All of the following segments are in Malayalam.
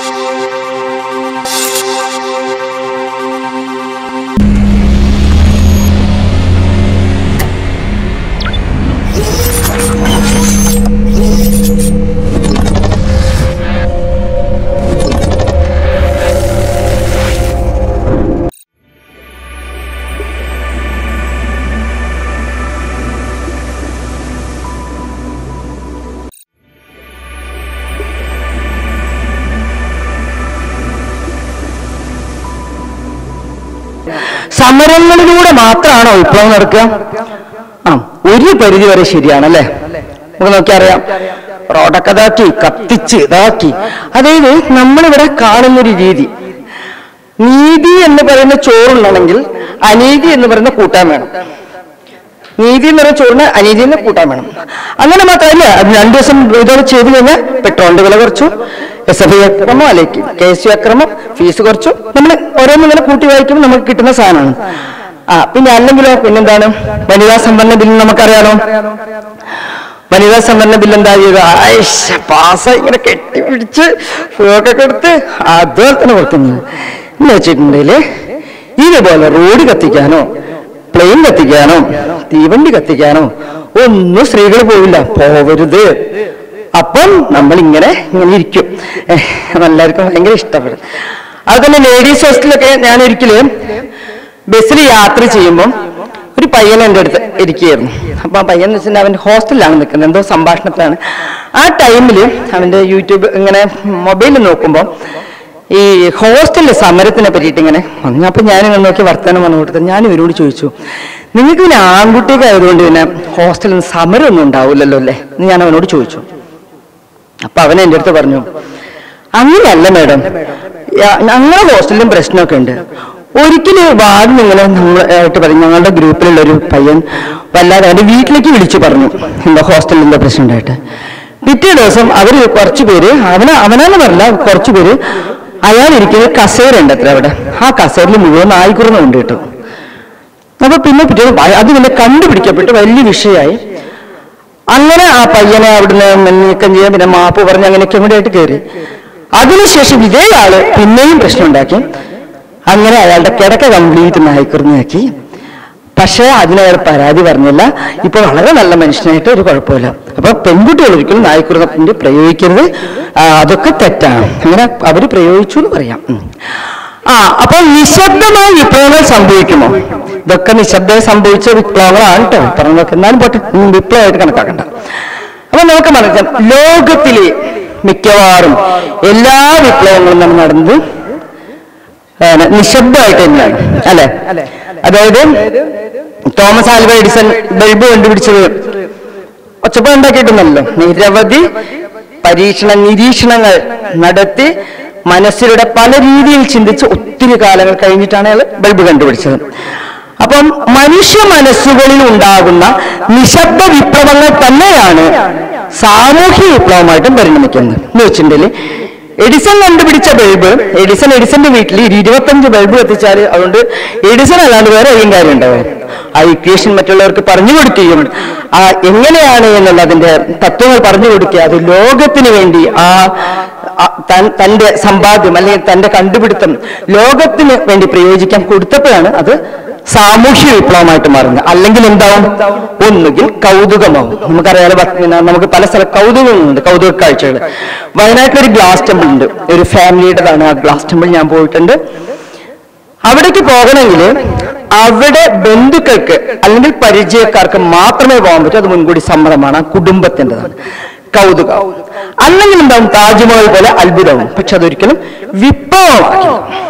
സമരങ്ങളിലൂടെ മാത്രമാണോ വിപ്ലവം നടക്കുക ആ ഒരു പരിധി വരെ ശരിയാണല്ലേ നമുക്ക് നോക്കിയറിയാം റോഡൊക്കെ ഇതാക്കി കത്തിച്ച് ഇതാക്കി അതായത് നമ്മളിവിടെ കാണുന്നൊരു രീതി നീതി എന്ന് പറയുന്ന ചോറുണ്ടെങ്കിൽ അനീതി എന്ന് പറയുന്ന കൂട്ടാൻ വേണം നീതി എന്ന് പറയുന്ന ചോറിന് അനീതി എന്ന് കൂട്ടാൻ വേണം അങ്ങനെ മാത്രമല്ല അത് രണ്ടു ദിവസം ഇതോടെ ചെയ്തു കഴിഞ്ഞാൽ പെട്രോളിന്റെ വില കുറച്ചു എസ് എഫ് ഐ അക്രമം അല്ലെങ്കിൽ കെ എസ് യു അക്രമം ഫീസ് കുറച്ചു നമ്മൾ ഓരോന്നും ഇങ്ങനെ കൂട്ടി വായിക്കുമ്പോൾ നമുക്ക് കിട്ടുന്ന സാധനമാണ് ആ പിന്നെ അല്ലെങ്കിലോ പിന്നെന്താണ് വനിതാ സംവരണ ബില്ല് നമുക്കറിയാലോ വനിതാ സംവരണ ബില്ല് എന്താ ചെയ്യുക ആയിഷ പാസ്സായി ഇങ്ങനെ കെട്ടിപ്പിടിച്ച് ഫോട്ടൊക്കെ എടുത്ത് അതുപോലെ തന്നെ കൊടുക്കുന്നത് എന്ന് വെച്ചിട്ടുണ്ടെങ്കിൽ ഇതുപോലെ റോഡ് കത്തിക്കാനോ പ്ലെയിൻ കത്തിക്കാനോ തീവണ്ടി കത്തിക്കാനോ ഒന്നും സ്ത്രീകൾ പോവില്ല പോവരുത് അപ്പം നമ്മൾ ഇങ്ങനെ ഇങ്ങനെ ഇരിക്കും ഏഹ്, എല്ലാവർക്കും ഭയങ്കര ഇഷ്ടപ്പെടും അതുപോലെ ലേഡീസ് ഹോസ്റ്റലൊക്കെ ഞാൻ ഒരിക്കലും ബസ്സിൽ യാത്ര ചെയ്യുമ്പോൾ ഒരു പയ്യൻ എൻ്റെ അടുത്ത് ഇരിക്കുകയായിരുന്നു അപ്പൊ ആ പയ്യൻ എന്ന് വെച്ചാൽ അവൻ്റെ ഹോസ്റ്റലിലാണ് നിൽക്കുന്നത് എന്തോ സംഭാഷണത്തിലാണ് ആ ടൈമിൽ അവൻ്റെ യൂട്യൂബ് ഇങ്ങനെ മൊബൈലിൽ നോക്കുമ്പോൾ ഈ ഹോസ്റ്റലിലെ സമരത്തിനെ പറ്റിയിട്ട് ഇങ്ങനെ വന്നു അപ്പൊ ഞാനിങ്ങനെ നോക്കി വർത്തമാനം വന്നു കൊടുത്തത് ഞാൻ ഇവരോട് ചോദിച്ചു നിങ്ങൾക്ക് പിന്നെ ആൺകുട്ടിയൊക്കെ ആയതുകൊണ്ട് പിന്നെ ഹോസ്റ്റലിൽ നിന്ന് സമരമൊന്നും ഉണ്ടാവില്ലല്ലോ അല്ലേ എന്ന് ഞാൻ അവനോട് ചോദിച്ചു അപ്പൊ അവൻ എൻ്റെ അടുത്ത് പറഞ്ഞു അങ്ങനെയല്ല മാഡം യാ- ഞങ്ങളുടെ ഹോസ്റ്റലിലും പ്രശ്നമൊക്കെ ഉണ്ട് ഒരിക്കലും വാർഡിൽ ഇങ്ങനെ നമ്മളായിട്ട് പറയും ഞങ്ങളുടെ ഗ്രൂപ്പിലുള്ള ഒരു പയ്യൻ വല്ലാതെ അവന്റെ വീട്ടിലേക്ക് വിളിച്ചു പറഞ്ഞു എന്താ ഹോസ്റ്റലിൽ എന്താ പ്രശ്നം ഉണ്ടായിട്ട് പിറ്റേ ദിവസം അവര് കുറച്ചു പേര് അവന അവനാന്ന് പറഞ്ഞില്ല കുറച്ചു പേര് അയാൾ ഇരിക്കുന്ന കസേര ഉണ്ട് അത്ര അവിടെ ആ കസേരയിൽ മുഴുവൻ നായ്ക്കുറന്ന് കൊണ്ട് കിട്ടും അപ്പൊ പിന്നെ പിറ്റേ ദിവസം അത് പിന്നെ കണ്ടുപിടിക്കപ്പെട്ട് വലിയ വിഷയമായി അങ്ങനെ ആ പയ്യനെ അവിടുന്ന് നീക്കം ചെയ്യാൻ പിന്നെ മാപ്പ് പറഞ്ഞ് അങ്ങനെയൊക്കെ കൂടെ ആയിട്ട് കയറി അതിനുശേഷം ഇതേ ആള് പിന്നെയും പ്രശ്നം ഉണ്ടാക്കി അങ്ങനെ അയാളുടെ കിടക്ക കംപ്ലീറ്റ് നായ്ക്കുറിഞ്ഞാക്കി പക്ഷേ അതിനയാൾ പരാതി പറഞ്ഞില്ല ഇപ്പൊ വളരെ നല്ല മനുഷ്യനായിട്ട് ഒരു കുഴപ്പമില്ല അപ്പൊ പെൺകുട്ടികൾ ഒരിക്കലും നായ്ക്കുറുന്നതിന്റെ പ്രയോഗിക്കരുത് ആ, അതൊക്കെ തെറ്റാണ് അങ്ങനെ അവര് പ്രയോഗിച്ചു എന്ന് പറയാം ഉം. ആ അപ്പൊ നിശബ്ദമായ വിപ്ലവങ്ങൾ സംഭവിക്കുമോ ഇതൊക്കെ നിശബ്ദമായി സംഭവിച്ച വിപ്ലവങ്ങളാണ് കേട്ടോ പറഞ്ഞതൊക്കെ എന്നാലും പോട്ടെ ഉം, വിപ്ലവമായിട്ട് കണക്കാക്കണ്ട അപ്പൊ നമുക്ക് മനസ്സിലാക്കാം ലോകത്തിലെ മിക്കവാറും എല്ലാ വിപ്ലവങ്ങളും നമ്മൾ നടന്നത് ആ, നിശബ്ദമായിട്ട് തന്നെയാണ് അല്ലെ അതായത് തോമസ് ആൽവ എഡിസൺ ബൾബ് കണ്ടുപിടിച്ചത് ഒച്ചപ്പം ഉണ്ടാക്കിയിട്ടുണ്ടല്ലോ നിരവധി പരീക്ഷണ നിരീക്ഷണങ്ങൾ നടത്തി മനസ്സിലൂടെ പല രീതിയിൽ ചിന്തിച്ച് ഒത്തിരി കാലങ്ങൾ കഴിഞ്ഞിട്ടാണ് അയാൾ ബൾബ് കണ്ടുപിടിച്ചത് അപ്പം മനുഷ്യ മനസ്സുകളിൽ ഉണ്ടാകുന്ന നിശബ്ദ വിപ്ലവങ്ങൾ തന്നെയാണ് സാമൂഹ്യ വിപ്ലവമായിട്ടും പരിണമിക്കുന്നത് എന്ന് വെച്ചിട്ടുണ്ടെങ്കിൽ എഡിസൺ കണ്ടുപിടിച്ച ബൾബ് എഡിസൺ എഡിസന്റെ വീട്ടിൽ ഒരു ഇരുപത്തഞ്ച് ബൾബ് കത്തിച്ചാൽ അതുകൊണ്ട് എഡിസൺ അല്ലാണ്ട് വേറെ ഏതും കാര്യം ഉണ്ടാവും ആ ഇക്വേഷൻ മറ്റുള്ളവർക്ക് പറഞ്ഞു കൊടുക്കുകയും ആ എങ്ങനെയാണ് എന്നുള്ളതിന്റെ തത്വങ്ങൾ പറഞ്ഞു കൊടുക്കുക അത് ലോകത്തിന് വേണ്ടി ആ ആ തൻ- തന്റെ സമ്പാദ്യം അല്ലെങ്കിൽ തന്റെ കണ്ടുപിടുത്തം ലോകത്തിന് വേണ്ടി പ്രയോജിക്കാൻ കൊടുത്തപ്പോഴാണ് അത് സാമൂഹ്യ വിപ്ലവമായിട്ട് മാറുന്നത് അല്ലെങ്കിൽ എന്താവും ഒന്നുകിൽ കൗതുകമാവും നമുക്കറിയാലോ ഭ- പിന്നെ നമുക്ക് പല സ്ഥല കൗതുകങ്ങളുണ്ട് കൗതുക കാഴ്ചകൾ വയനാട്ടിൽ ഒരു ഗ്ലാസ് ടെമ്പിൾ ഉണ്ട് ഒരു ഫാമിലിയുടേതാണ് ആ ഗ്ലാസ് ടെമ്പിൾ ഞാൻ പോയിട്ടുണ്ട് അവിടേക്ക് പോകണമെങ്കിൽ അവിടെ ബന്ധുക്കൾക്ക് അല്ലെങ്കിൽ പരിചയക്കാർക്ക് മാത്രമേ പോകാൻ പറ്റൂ അത് മുൻകൂടി സമ്മതമാണ് ആ കുടുംബത്തിൻ്റെതാണ് കൗതുകം അല്ലെങ്കിൽ എന്താവും താജ്മഹൽ പോലെ അത്ഭുതവും പക്ഷെ അതൊരിക്കലും വിപ്ലവമാക്കില്ല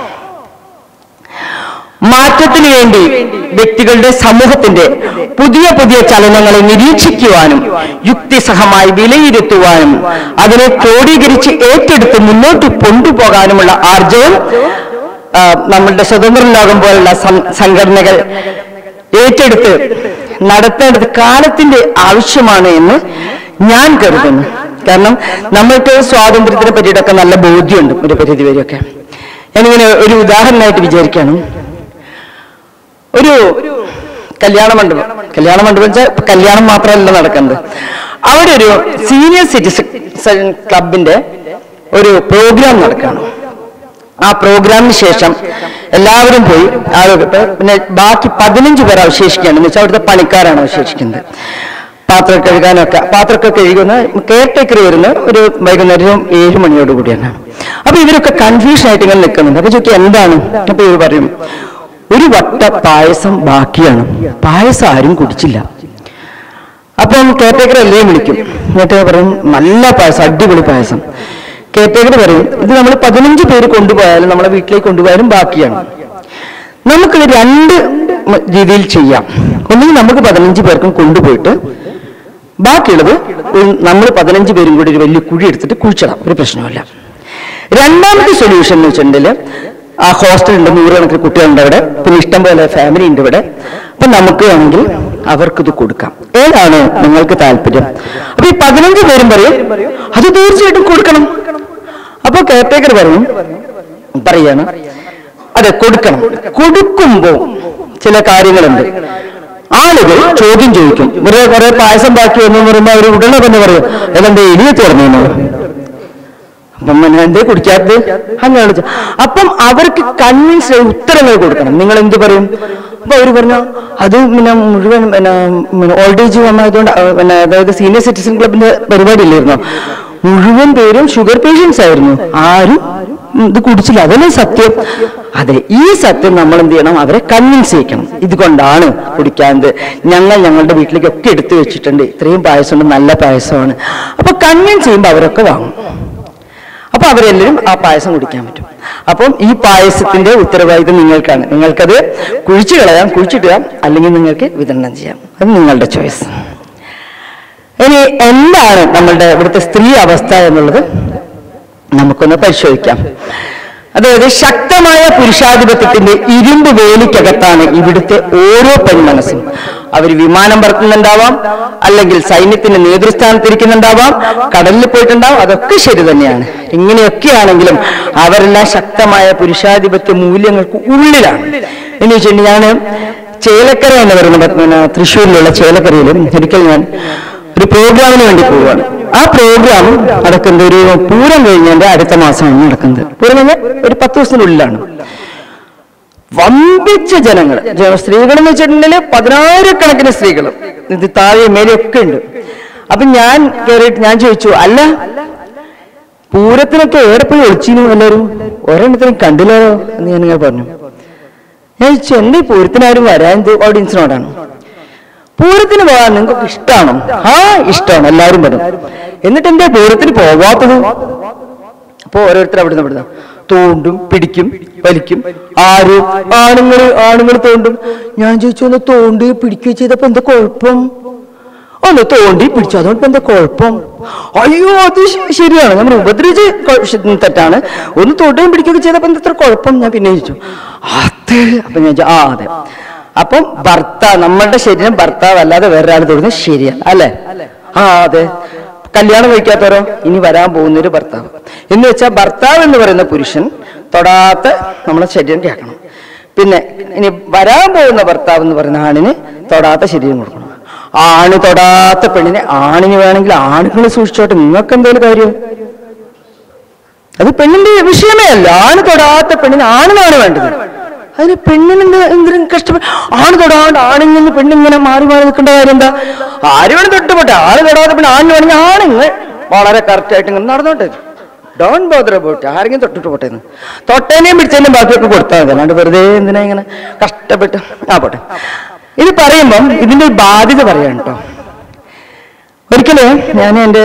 മാറ്റത്തിന് വേണ്ടി വ്യക്തികളുടെ സമൂഹത്തിന്റെ പുതിയ പുതിയ ചലനങ്ങളെ നിരീക്ഷിക്കുവാനും യുക്തിസഹമായി വിലയിരുത്തുവാനും അതിനെ ക്രോഡീകരിച്ച് ഏറ്റെടുത്ത് മുന്നോട്ട് കൊണ്ടുപോകാനുമുള്ള ആർജവം ആ, നമ്മളുടെ സ്വതന്ത്ര ലോകം പോലുള്ള സം- സംഘടനകൾ ഏറ്റെടുത്ത് നടത്തേണ്ടത് കാലത്തിന്റെ ആവശ്യമാണ് എന്ന് ഞാൻ കരുതുന്നു കാരണം നമ്മൾക്ക് സ്വാതന്ത്ര്യത്തിനെ പറ്റിയിട്ടൊക്കെ നല്ല ബോധ്യമുണ്ട് ഒരു പരിധി വരെയൊക്കെ ഞാനിങ്ങനെ ഒരു ഉദാഹരണമായിട്ട് വിചാരിക്കുകയാണ് ഒരു കല്യാണ മണ്ഡപം കല്യാണ മണ്ഡപം വെച്ചാൽ കല്യാണം മാത്രമല്ല നടക്കുന്നത് അവിടെ ഒരു സീനിയർ സിറ്റിസൺ ക്ലബിന്റെ ഒരു പ്രോഗ്രാം നടക്കുകയാണ് ആ പ്രോഗ്രാമിന് ശേഷം എല്ലാവരും പോയി ആളുകൾ ഇപ്പൊ പിന്നെ ബാക്കി പതിനഞ്ച് പേർ അവശേഷിക്കുകയാണ് എന്ന് വെച്ചാൽ അവിടുത്തെ പണിക്കാരാണ് അവശേഷിക്കുന്നത് പാത്രം കഴുകാനൊക്കെ പാത്രമൊക്കെ കഴുകുന്ന കെയർ ടേക്കർ വരുന്ന ഒരു വൈകുന്നേരം ഏഴ് മണിയോട് കൂടിയാണ് അപ്പൊ ഇവരൊക്കെ കൺഫ്യൂഷൻ ആയിട്ട് ഇങ്ങനെ നിൽക്കുന്നുണ്ട് അപ്പൊ ചോദിക്കുക എന്താണ് അപ്പൊ ഇവർ പറയും ഒരു വട്ട പായസം ബാക്കിയാണ് പായസം ആരും കുടിച്ചില്ല അപ്പം കേട്ടേക്കർ എല്ലേ വിളിക്കും എന്നിട്ട് പറയും നല്ല പായസം അടിപൊളി പായസം കേട്ടേക്കർ പറയും ഇത് നമ്മൾ പതിനഞ്ച് പേര് കൊണ്ടുപോയാലും നമ്മളെ വീട്ടിലേക്ക് കൊണ്ടുപോയാലും ബാക്കിയാണ് നമുക്കിത് രണ്ട് മ- രീതിയിൽ ചെയ്യാം ഒന്നുകിൽ നമുക്ക് പതിനഞ്ച് പേർക്കും കൊണ്ടുപോയിട്ട് ബാക്കിയുള്ളത് നമ്മൾ പതിനഞ്ച് പേരും കൂടി ഒരു വലിയ കുഴി എടുത്തിട്ട് കുഴിച്ചിടാം ഒരു പ്രശ്നമില്ല രണ്ടാമത്തെ സൊല്യൂഷൻ എന്ന് വെച്ചിട്ടുണ്ടെങ്കിൽ ആ ഹോസ്റ്റൽ ഉണ്ട് നൂറുകണക്കിന് കുട്ടികളുണ്ട് അവിടെ പിന്നെ ഇഷ്ടം പോലെ ഫാമിലി ഉണ്ട് ഇവിടെ അപ്പൊ നമുക്ക് വേണമെങ്കിൽ അവർക്കിത് കൊടുക്കാം ഏതാണ് നിങ്ങൾക്ക് താല്പര്യം അപ്പൊ ഈ പതിനഞ്ച് പേരും പറയും അത് തീർച്ചയായിട്ടും കൊടുക്കണം അപ്പൊ കെയർടേക്കർ പറയും പറയാണ് അതെ കൊടുക്കണം കൊടുക്കുമ്പോ ചില കാര്യങ്ങളുണ്ട് ആളുകൾ ചോദ്യം ചോദിക്കും ഇവരെ കുറെ പായസം ബാക്കി വന്നു എന്ന് പറയുമ്പോൾ അവർ ഉടനെ തന്നെ പറയും അതെന്താ എലിയെ തുറന്നു അപ്പം പിന്നെ എന്തേ കുടിക്കാത്തത് അങ്ങനെ ചോ- അപ്പം അവർക്ക് കൺവിൻസ് ഉത്തരങ്ങൾ കൊടുക്കണം നിങ്ങൾ എന്ത് പറയും അപ്പൊ അവർ പറഞ്ഞു അത് പിന്നെ മുഴുവൻ പിന്നെ ഓൾഡ് ഏജ് വന്നതുകൊണ്ട് അഹ് പിന്നെ അതായത് സീനിയർ സിറ്റിസൺ ക്ലബിന്റെ പരിപാടി ഇല്ലായിരുന്നോ മുഴുവൻ പേരും ഷുഗർ പേഷ്യൻസ് ആയിരുന്നു ആരും ഉം, ഇത് കുടിച്ചില്ല അതല്ലേ സത്യം അതെ ഈ സത്യം നമ്മൾ എന്ത് ചെയ്യണം അവരെ കൺവിൻസ് ചെയ്യിക്കണം ഇതുകൊണ്ടാണ് കുടിക്കാത്തത് ഞങ്ങൾ ഞങ്ങളുടെ വീട്ടിലേക്കൊക്കെ എടുത്തു വെച്ചിട്ടുണ്ട് ഇത്രയും പായസമുണ്ട് നല്ല പായസമാണ് അപ്പൊ കൺവിൻസ് ചെയ്യുമ്പോൾ അവരൊക്കെ വാങ്ങും അപ്പൊ അവരെല്ലാവരും ആ പായസം കുടിക്കാൻ പറ്റും അപ്പം ഈ പായസത്തിന്റെ ഉത്തരവാദിത്വം നിങ്ങൾക്കാണ് നിങ്ങൾക്കത് കുഴിച്ചു കളയാം കുഴിച്ചിട്ടുക അല്ലെങ്കിൽ നിങ്ങൾക്ക് വിതരണം ചെയ്യാം അത് നിങ്ങളുടെ ചോയ്സ് ഇനി എന്താണ് നമ്മളുടെ ഇവിടുത്തെ സ്ത്രീ അവസ്ഥ എന്നുള്ളത് നമുക്കൊന്ന് പരിശോധിക്കാം അതായത് ശക്തമായ പുരുഷാധിപത്യത്തിന്റെ ഇരുമ്പ് വേലിക്കകത്താണ് ഇവിടുത്തെ ഓരോ പെൺമനസ്സും അവർ വിമാനം പറത്തുന്നുണ്ടാവാം അല്ലെങ്കിൽ സൈന്യത്തിന്റെ നേതൃസ്ഥാനത്തിരിക്കുന്നുണ്ടാവാം കടലിൽ പോയിട്ടുണ്ടാവാം അതൊക്കെ ശരി തന്നെയാണ് ഇങ്ങനെയൊക്കെയാണെങ്കിലും അവരെല്ലാം ശക്തമായ പുരുഷാധിപത്യ മൂല്യങ്ങൾക്ക് ഉള്ളിലാണ് എന്ന് വെച്ചിട്ടുണ്ടെങ്കിൽ ഞാൻ ചേലക്കര എന്ന് പറയുന്ന പിന്നെ തൃശ്ശൂരിലുള്ള ചേലക്കരയിൽ ഒരിക്കൽ ഞാൻ ഒരു പ്രോഗ്രാമിന് വേണ്ടി പോവുകയാണ് ആ പ്രോഗ്രാം നടക്കുന്നത് ഒരു പൂരം കഴിഞ്ഞതിന്റെ അടുത്ത മാസമാണ് നടക്കുന്നത് പൂരം കഴിഞ്ഞാൽ ഒരു പത്ത് ദിവസത്തിനുള്ളിലാണ് വമ്പിച്ച ജനങ്ങൾ ജന- സ്ത്രീകൾ എന്ന് വെച്ചിട്ടുണ്ടെങ്കിൽ പതിനായിരക്കണക്കിന് സ്ത്രീകൾ ഇത് താഴെ മേലെയൊക്കെ ഉണ്ട് അപ്പൊ ഞാൻ കയറിയിട്ട് ഞാൻ ചോദിച്ചു അല്ല പൂരത്തിനൊക്കെ എവിടെ പോയി ഒളിച്ചിരുന്നു എല്ലാവരും ഒരെണ്ണത്തിനും കണ്ടില്ലോ എന്ന് ഞാൻ ഇങ്ങനെ പറഞ്ഞു ഞാൻ ചോദിച്ചു എന്റെ ഈ പൂരത്തിനാരും വരാൻ ഇത് ഓഡിയൻസിനോടാണ് പൂരത്തിന് പോകാൻ നിങ്ങൾക്ക് ഇഷ്ടമാണോ ആ ഇഷ്ടമാണ് എല്ലാവരും വരും എന്നിട്ട് എന്റെ പൂരത്തിന് പോവാത്തത് അപ്പൊ ഓരോരുത്തർ അവിടുന്ന് ഇവിടുന്ന് തോണ്ടും പിടിക്കും വലിക്കും ആര് ആണുങ്ങള് ആണുങ്ങൾ തോണ്ടും ഞാൻ ചോദിച്ചു ഒന്ന് തോണ്ടി പിടിക്കുകയോ ചെയ്തപ്പോ എന്താ കുഴപ്പം ഒന്ന് തോണ്ടി പിടിച്ചു അതുകൊണ്ട് ഇപ്പൊ എന്താ കുഴപ്പം അയ്യോ അത് ശ- ശരിയാണ് നമ്മൾ ഉപദ്രവിച്ച് കൊ- ശ- തെറ്റാണ് ഒന്ന് തൊടുകയും പിടിക്കുകയൊക്കെ ചെയ്തപ്പോ എന്താ ഇത്ര കുഴപ്പം ഞാൻ പിന്നെ ചോദിച്ചു അത് അപ്പൊ ഞാൻ ചോദിച്ചു, ആ അതെ അപ്പം ഭർത്താവ് നമ്മളുടെ ശരീരം ഭർത്താവ് അല്ലാതെ വേറൊരാൾ തൊടുന്നത് ശരിയാണ് അല്ലേ ആ അതെ കല്യാണം കഴിക്കാത്തവരോ ഇനി വരാൻ പോകുന്ന ഒരു ഭർത്താവ് എന്ന് വെച്ചാൽ ഭർത്താവ് എന്ന് പറയുന്ന പുരുഷൻ തൊടാത്ത നമ്മളെ ശരീരം കേൾക്കണം പിന്നെ ഇനി വരാൻ പോകുന്ന ഭർത്താവ് എന്ന് പറയുന്ന ആണിന് തൊടാത്ത ശരീരം കൊടുക്കണം ആണ് തൊടാത്ത പെണ്ണിനെ ആണിന് വേണമെങ്കിൽ ആണുങ്ങൾ സൂക്ഷിച്ചോട്ടെ നിങ്ങൾക്ക് എന്തെങ്കിലും കാര്യം അത് പെണ്ണിന്റെ വിഷയമേ അല്ല ആണ് തൊടാത്ത പെണ്ണിന് ആണിനാണ് വേണ്ടത് അതിന് പെണ്ണിന് എന്ത് എന്തിനും കഷ്ടപ്പെട്ട് ആണ് തൊടാണ്ട് ആണിൽ നിന്ന് പെണ്ണിങ്ങനെ മാറി മാറി നിൽക്കേണ്ട കാര്യം എന്താ ആര് വേണം തൊട്ടുപോട്ടെ ആള് തൊടാത്ത പെണ്ണ് ആണിന് വേണമെങ്കിൽ ആണിങ്ങൾ വളരെ കറക്റ്റ് ആയിട്ട് ഇങ്ങനെ നടന്നോട്ടെ ഡോൺ ബോദർ അബൌട്ട് ആരെങ്കിലും തൊട്ടിട്ട് പോട്ടെ എന്ന് തൊട്ടേനെയും പിടിച്ചതിനും ബാക്കിയൊക്കെ കൊടുത്താൽ മതി അല്ലാണ്ട് വെറുതെ എന്തിനാ ഇങ്ങനെ കഷ്ടപ്പെട്ട് ആ പോട്ടെ ഇത് പറയുമ്പം ഇതിന്റെ ഒരു ബാധ്യത പറയാൻ കേട്ടോ ഒരിക്കല് ഞാൻ എൻ്റെ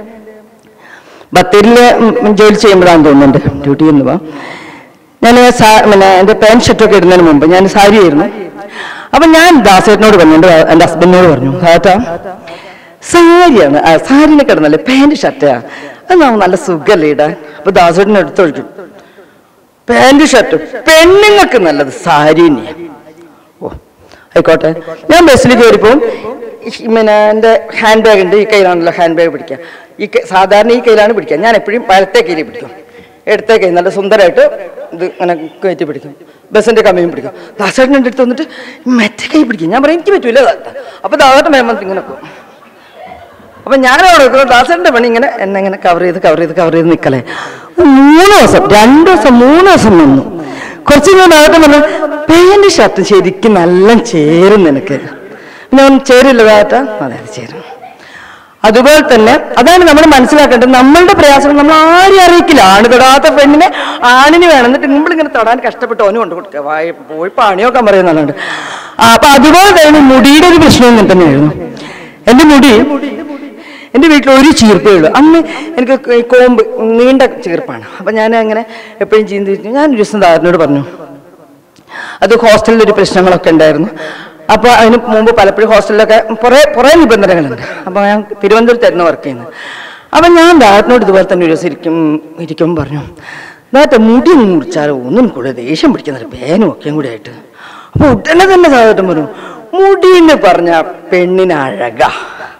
ബത്തേരിയില് ഉം ജോലി ചെയ്യുമ്പോഴാന്ന് തോന്നുന്നുണ്ട് ഡ്യൂട്ടി ചെയ്യുന്നപ്പോ ഞാൻ പിന്നെ എൻ്റെ പാൻറ് ഷർട്ടൊക്കെ ഇടുന്നതിന് മുമ്പ് ഞാൻ സാരി ആയിരുന്നു അപ്പൊ ഞാൻ ദാസേട്ടനോട് പറഞ്ഞു എൻ്റെ എൻ്റെ ഹസ്ബൻഡിനോട് പറഞ്ഞു സാറ്റാ സാരിയാണ് ആ, സാരിനെ കിടന്നല്ലേ പാൻറ് ഷർട്ടാ അത് നമുക്ക് നല്ല സുഖല്ലേ ഇടാൻ അപ്പൊ ദാസേട്ടനെ എടുത്തൊഴിക്കും പാൻറ് ഷർട്ട് പെണ്ണുങ്ങൾക്ക് നല്ലത് സാരി തന്നെയാണ് ഓ ആയിക്കോട്ടെ ഞാൻ ബസ്സിൽ കയറിപ്പോ പിന്നെ എൻ്റെ ഹാൻഡ് ബാഗ് ഉണ്ട് ഈ കയ്യിലാണല്ലോ ഹാൻഡ് ബാഗ് പിടിക്കുക ഈ കൈ- സാധാരണ ഈ കയ്യിലാണ് പിടിക്കുക ഞാൻ എപ്പോഴും വലത്തെ കയ്യിൽ പിടിക്കും ഇടത്തെ കൈ നല്ല സുന്ദരമായിട്ട് ഇത് ഇങ്ങനെ കയറ്റി പിടിക്കും ബസ്സിന്റെ കമ്മിയും പിടിക്കും ദാസേട്ടൻ്റെ അടുത്ത് വന്നിട്ട് മറ്റേ കൈ പിടിക്കും ഞാൻ പറയും എനിക്ക് പറ്റൂല ദാസേട്ടാ." അപ്പൊ ദാസേട്ടൻ വേഗം ഇങ്ങനെ പോകും അപ്പൊ ഞാൻ അവിടെ നിൽക്കുന്നത് ദാസന്റെ പണി ഇങ്ങനെ എന്നെ ഇങ്ങനെ കവർ ചെയ്ത് കവർ ചെയ്ത് കവർ ചെയ്ത് നിൽക്കലേ മൂന്ന് ദിവസം രണ്ടു ദിവസം മൂന്ന് ദിവസം നിന്നു കുറച്ച് ഞാൻ ആകട്ടെ പറഞ്ഞു പേന്റ് ഷർട്ട് ശരിക്കും നല്ല ചേരും നിനക്ക് പിന്നെ അവൻ ചേരില്ല താറ്റ അതെ അത് ചേരും അതുപോലെ തന്നെ അതാണ് നമ്മൾ മനസ്സിലാക്കേണ്ടത് നമ്മളുടെ പ്രയാസങ്ങൾ നമ്മൾ ആരും അറിയിക്കില്ല ആണ് തൊടാത്ത പെണ്ണിനെ ആണിന് വേണം എന്നിട്ട് നമ്മളിങ്ങനെ തൊടാൻ കഷ്ടപ്പെട്ട് ഓന് കൊണ്ട് കൊടുക്കുക വായ പോയി പണിയൊക്കെ പറയുന്നുണ്ട് അപ്പൊ അതുപോലെ തന്നെ മുടിയുടെ ഒരു പ്രശ്നം ഇങ്ങനെ തന്നെയായിരുന്നു എന്റെ മുടി എന്റെ വീട്ടിൽ ഒരു ചീർപ്പേ ഉള്ളൂ അന്ന് എനിക്ക് ഈ കോമ്പ് നീണ്ട ചീർപ്പാണ് അപ്പൊ ഞാൻ അങ്ങനെ എപ്പോഴും ചിന്തിച്ചു ഞാൻ ഒരു ദിവസം ദാരനോട് പറഞ്ഞു അത് ഹോസ്റ്റലിൽ ഒരു പ്രശ്നങ്ങളൊക്കെ ഉണ്ടായിരുന്നു അപ്പോൾ അതിന് മുമ്പ് പലപ്പോഴും ഹോസ്റ്റലിലൊക്കെ കുറേ കുറേ നിബന്ധനകളുണ്ട് അപ്പോൾ ഞാൻ തിരുവനന്തപുരത്തായിരുന്നു വർക്ക് ചെയ്യുന്നത് അപ്പം ഞാൻ ദാറ്റിനോട് ഇതുപോലെ തന്നെ ഒരു ദിവസം ഇരിക്കും ഇരിക്കുമ്പോൾ പറഞ്ഞു ദാറ്റ മുടി ഒന്ന് മുറിച്ചാലോ ഒന്നും കൂടെ ദേഷ്യം പിടിക്കുന്നില്ല പേനും ഒക്കെയും കൂടി ആയിട്ട് അപ്പോൾ ഉടനെ തന്നെ സാധനം പറഞ്ഞു മുടി എന്ന് പറഞ്ഞ പെണ്ണിന് അഴകാ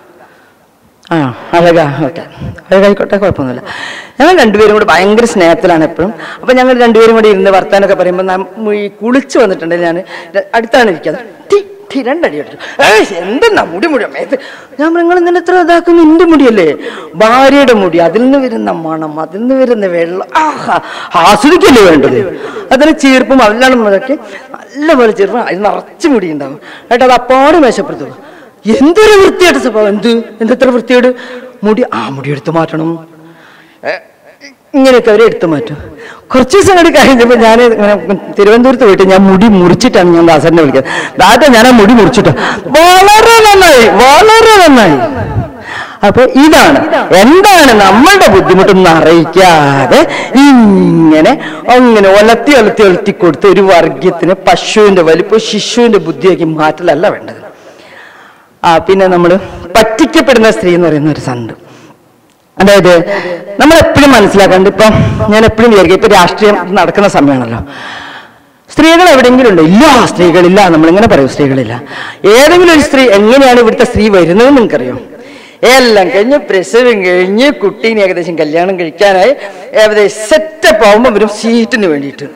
ആ അഴകാ ഓക്കെ അഴകായിക്കോട്ടെ കുഴപ്പമൊന്നുമില്ല ഞങ്ങൾ രണ്ടുപേരും കൂടെ ഭയങ്കര സ്നേഹത്തിലാണ് എപ്പോഴും അപ്പം ഞങ്ങൾ രണ്ടുപേരും കൂടി ഇരുന്ന് വർത്താനൊക്കെ പറയുമ്പോൾ നാം ഈ കുളിച്ച് വന്നിട്ടുണ്ടെങ്കിൽ ഞാൻ അടുത്താണ് ഇരിക്കുന്നത് ടി ടി രണ്ടടി അടിച്ചു ഏയ് എന്തെന്നാ മുടി മുടി മേത്ത് ഞാൻ നിങ്ങൾ ഇങ്ങനെ എത്ര ഇതാക്കുന്നു എൻ്റെ മുടിയല്ലേ ഭാര്യയുടെ മുടി അതിൽ നിന്ന് വരുന്ന മണം അതിൽ നിന്ന് വരുന്ന വെള്ളം ആഹാ ആസ്വദിക്കല്ലേ വേണ്ടത് അതിന് ചീർപ്പും അതിലാണ് അതൊക്കെ നല്ലപോലെ ചീർപ്പും അതിൽ നിറച്ച് മുടി ഉണ്ടാവും എന്നിട്ട് അത് അപ്പാട് മേശപ്പെടുത്തുള്ളൂ എന്തൊരു വൃത്തിയായിട്ട് സ്വഭാവം എന്ത് എന്തെത്ര വൃത്തിയോട് മുടി ആ മുടി എടുത്തു മാറ്റണം ഏ, ഇങ്ങനെയൊക്കെ അവരെ എടുത്തു മാറ്റും കുറച്ച് ദിവസം കൂടി കഴിഞ്ഞപ്പോൾ ഞാൻ ഇങ്ങനെ തിരുവനന്തപുരത്ത് പോയിട്ട് ഞാൻ മുടി മുറിച്ചിട്ടാണ് ഞാൻ ദാസനെ വിളിക്കുന്നത് ദാസ ഞാൻ ആ മുടി മുറിച്ചിട്ട് വളരെ നന്നായി വളരെ നന്നായി അപ്പൊ ഇതാണ് എന്താണ് നമ്മളുടെ ബുദ്ധിമുട്ടൊന്നും അറിയിക്കാതെ ഇങ്ങനെ അങ്ങനെ ഒലത്തി ഒലത്തി ഒലത്തി കൊടുത്ത് ഒരു വർഗീയത്തിന് പശുവിന്റെ വലിപ്പം ശിശുവിന്റെ ബുദ്ധിയാക്കി മാറ്റലല്ല വേണ്ടത് ആ പിന്നെ നമ്മൾ പറ്റിക്കപ്പെടുന്ന സ്ത്രീ എന്ന് പറയുന്ന ഒരു സണ്ട് അതായത് നമ്മൾ എപ്പോഴും മനസ്സിലാക്കാണ്ട് ഇപ്പം ഞാൻ എപ്പോഴും വിചാരിക്കും ഇപ്പൊ രാഷ്ട്രീയം നടക്കുന്ന സമയമാണല്ലോ സ്ത്രീകൾ എവിടെയെങ്കിലും ഉണ്ടോ ഇല്ല സ്ത്രീകളില്ല നമ്മളിങ്ങനെ പറയും സ്ത്രീകളില്ല ഏതെങ്കിലും ഒരു സ്ത്രീ എങ്ങനെയാണ് ഇവിടുത്തെ സ്ത്രീ വരുന്നത് നിങ്ങൾക്കറിയോ എല്ലാം കഴിഞ്ഞ് പ്രസവം കഴിഞ്ഞ് കുട്ടീനെ ഏകദേശം കല്യാണം കഴിക്കാനായി ഏകദേശം സെറ്റപ്പ് ആവുമ്പോൾ വരും സീറ്റിന് വേണ്ടിയിട്ട്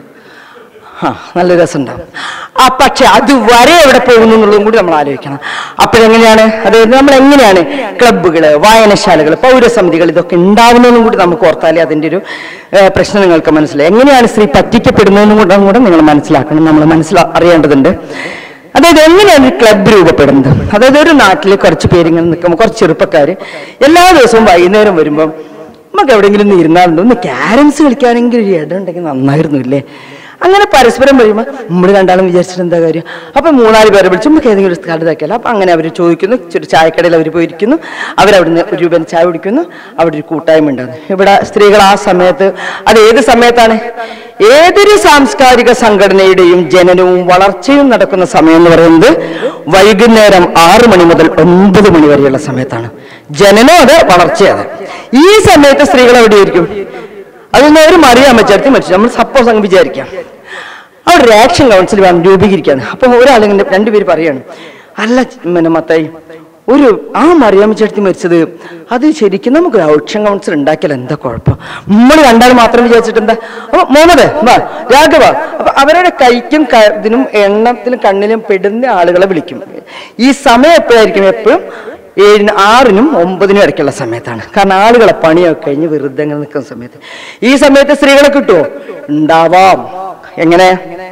ആ നല്ല രസമുണ്ടാവും ആ പക്ഷെ അതുവരെ എവിടെ പോകുന്നു എന്നുള്ളതും കൂടി നമ്മൾ ആലോചിക്കണം അപ്പോഴെങ്ങനെയാണ് അതായത് നമ്മൾ എങ്ങനെയാണ് ക്ലബ്ബുകൾ വായനശാലകൾ പൗരസമിതികൾ ഇതൊക്കെ ഉണ്ടാവുന്നതെന്നും കൂടി നമുക്ക് ഓർത്താലേ അതിൻ്റെ ഒരു ഏഹ്, പ്രശ്നം നിങ്ങൾക്ക് മനസ്സിലായി എങ്ങനെയാണ് സ്ത്രീ പറ്റിക്കപ്പെടുന്നതെന്നും കൂടെ കൂടെ നിങ്ങൾ മനസ്സിലാക്കണം നമ്മൾ മനസ്സിലാ അറിയേണ്ടതുണ്ട് അതായത് എങ്ങനെയാണ് ഒരു ക്ലബ്ബ് രൂപപ്പെടുന്നത് അതായത് ഒരു നാട്ടിൽ കുറച്ച് പേരിങ്ങനെ നിൽക്കുമ്പോൾ കുറച്ച് ചെറുപ്പക്കാർ എല്ലാ ദിവസവും വൈകുന്നേരം വരുമ്പം നമുക്ക് എവിടെയെങ്കിലും ഒന്ന് ഇരുന്നാലുണ്ടോ ഒന്ന് ക്യാരംസ് കളിക്കാനെങ്കിൽ ഒരു ഇടം ഉണ്ടെങ്കിൽ നന്നായിരുന്നു ഇല്ലേ അങ്ങനെ പരസ്പരം വരുമ്പോൾ നമ്മൾ രണ്ടാളും വിചാരിച്ചിട്ട് എന്താ കാര്യം അപ്പൊ മൂന്നാല് പേരെ വിളിച്ച് നമുക്ക് ഏതെങ്കിലും ഒരു സ്ഥലത്ത് ഇതാക്കിയാലോ അപ്പൊ അങ്ങനെ അവർ ചോദിക്കുന്നു ചെറു ചായക്കടയിൽ അവർ പോയിരിക്കുന്നു അവരവിടുന്ന് ഒരു രൂപ ചായ കുടിക്കുന്നു അവിടെ ഒരു കൂട്ടായ്മ ഉണ്ടാകുന്നു ഇവിടെ സ്ത്രീകൾ ആ സമയത്ത് അത് ഏത് സമയത്താണ് ഏതൊരു സാംസ്കാരിക സംഘടനയുടെയും ജനനവും വളർച്ചയും നടക്കുന്ന സമയം എന്ന് പറയുന്നത് വൈകുന്നേരം ആറ് മണി മുതൽ ഒൻപത് മണി വരെയുള്ള സമയത്താണ് ജനനം അത് വളർച്ചയത് ഈ സമയത്ത് സ്ത്രീകൾ എവിടെയായിരിക്കും അതിൽ നിന്ന് ഒരു മറിയാൻ പറ്റാത്ത മരിച്ചു നമ്മൾ സപ്പോസ് അങ്ങ് വിചാരിക്കാം അവിടെ ഒരു ആക്ഷൻ കൗൺസിൽ വേണം രൂപീകരിക്കാൻ അപ്പൊ ഒരാളിങ്ങനെ രണ്ടുപേര് പറയാണ് അല്ല പിന്നെ മത്തായി ഒരു ആ മറിയാമ്മ ചേർത്തി മരിച്ചത് അത് ശരിക്കും നമുക്ക് ഒരു ആക്ഷൻ കൗൺസിൽ ഉണ്ടാക്കിയാൽ എന്താ കുഴപ്പം നമ്മൾ രണ്ടാൾ മാത്രം വിചാരിച്ചിട്ട് എന്താ അപ്പൊ മുഹമ്മദ് വാ രാഘവ അപ്പൊ അവരുടെ കൈക്കും ക- ഇതിനും എണ്ണത്തിലും കണ്ണിലും പെടുന്ന ആളുകളെ വിളിക്കും ഈ സമയം എപ്പോഴായിരിക്കും എപ്പോഴും ഏഴിന് ആറിനും ഒമ്പതിനും ഇടയ്ക്കുള്ള സമയത്താണ് കാരണം ആളുകളെ പണിയൊക്കെ കഴിഞ്ഞ് വെറുതെ അങ്ങനെ നിൽക്കുന്ന സമയത്ത് ഈ സമയത്ത് സ്ത്രീകളെ കിട്ടുമോ ഉണ്ടാവാം എങ്ങനെ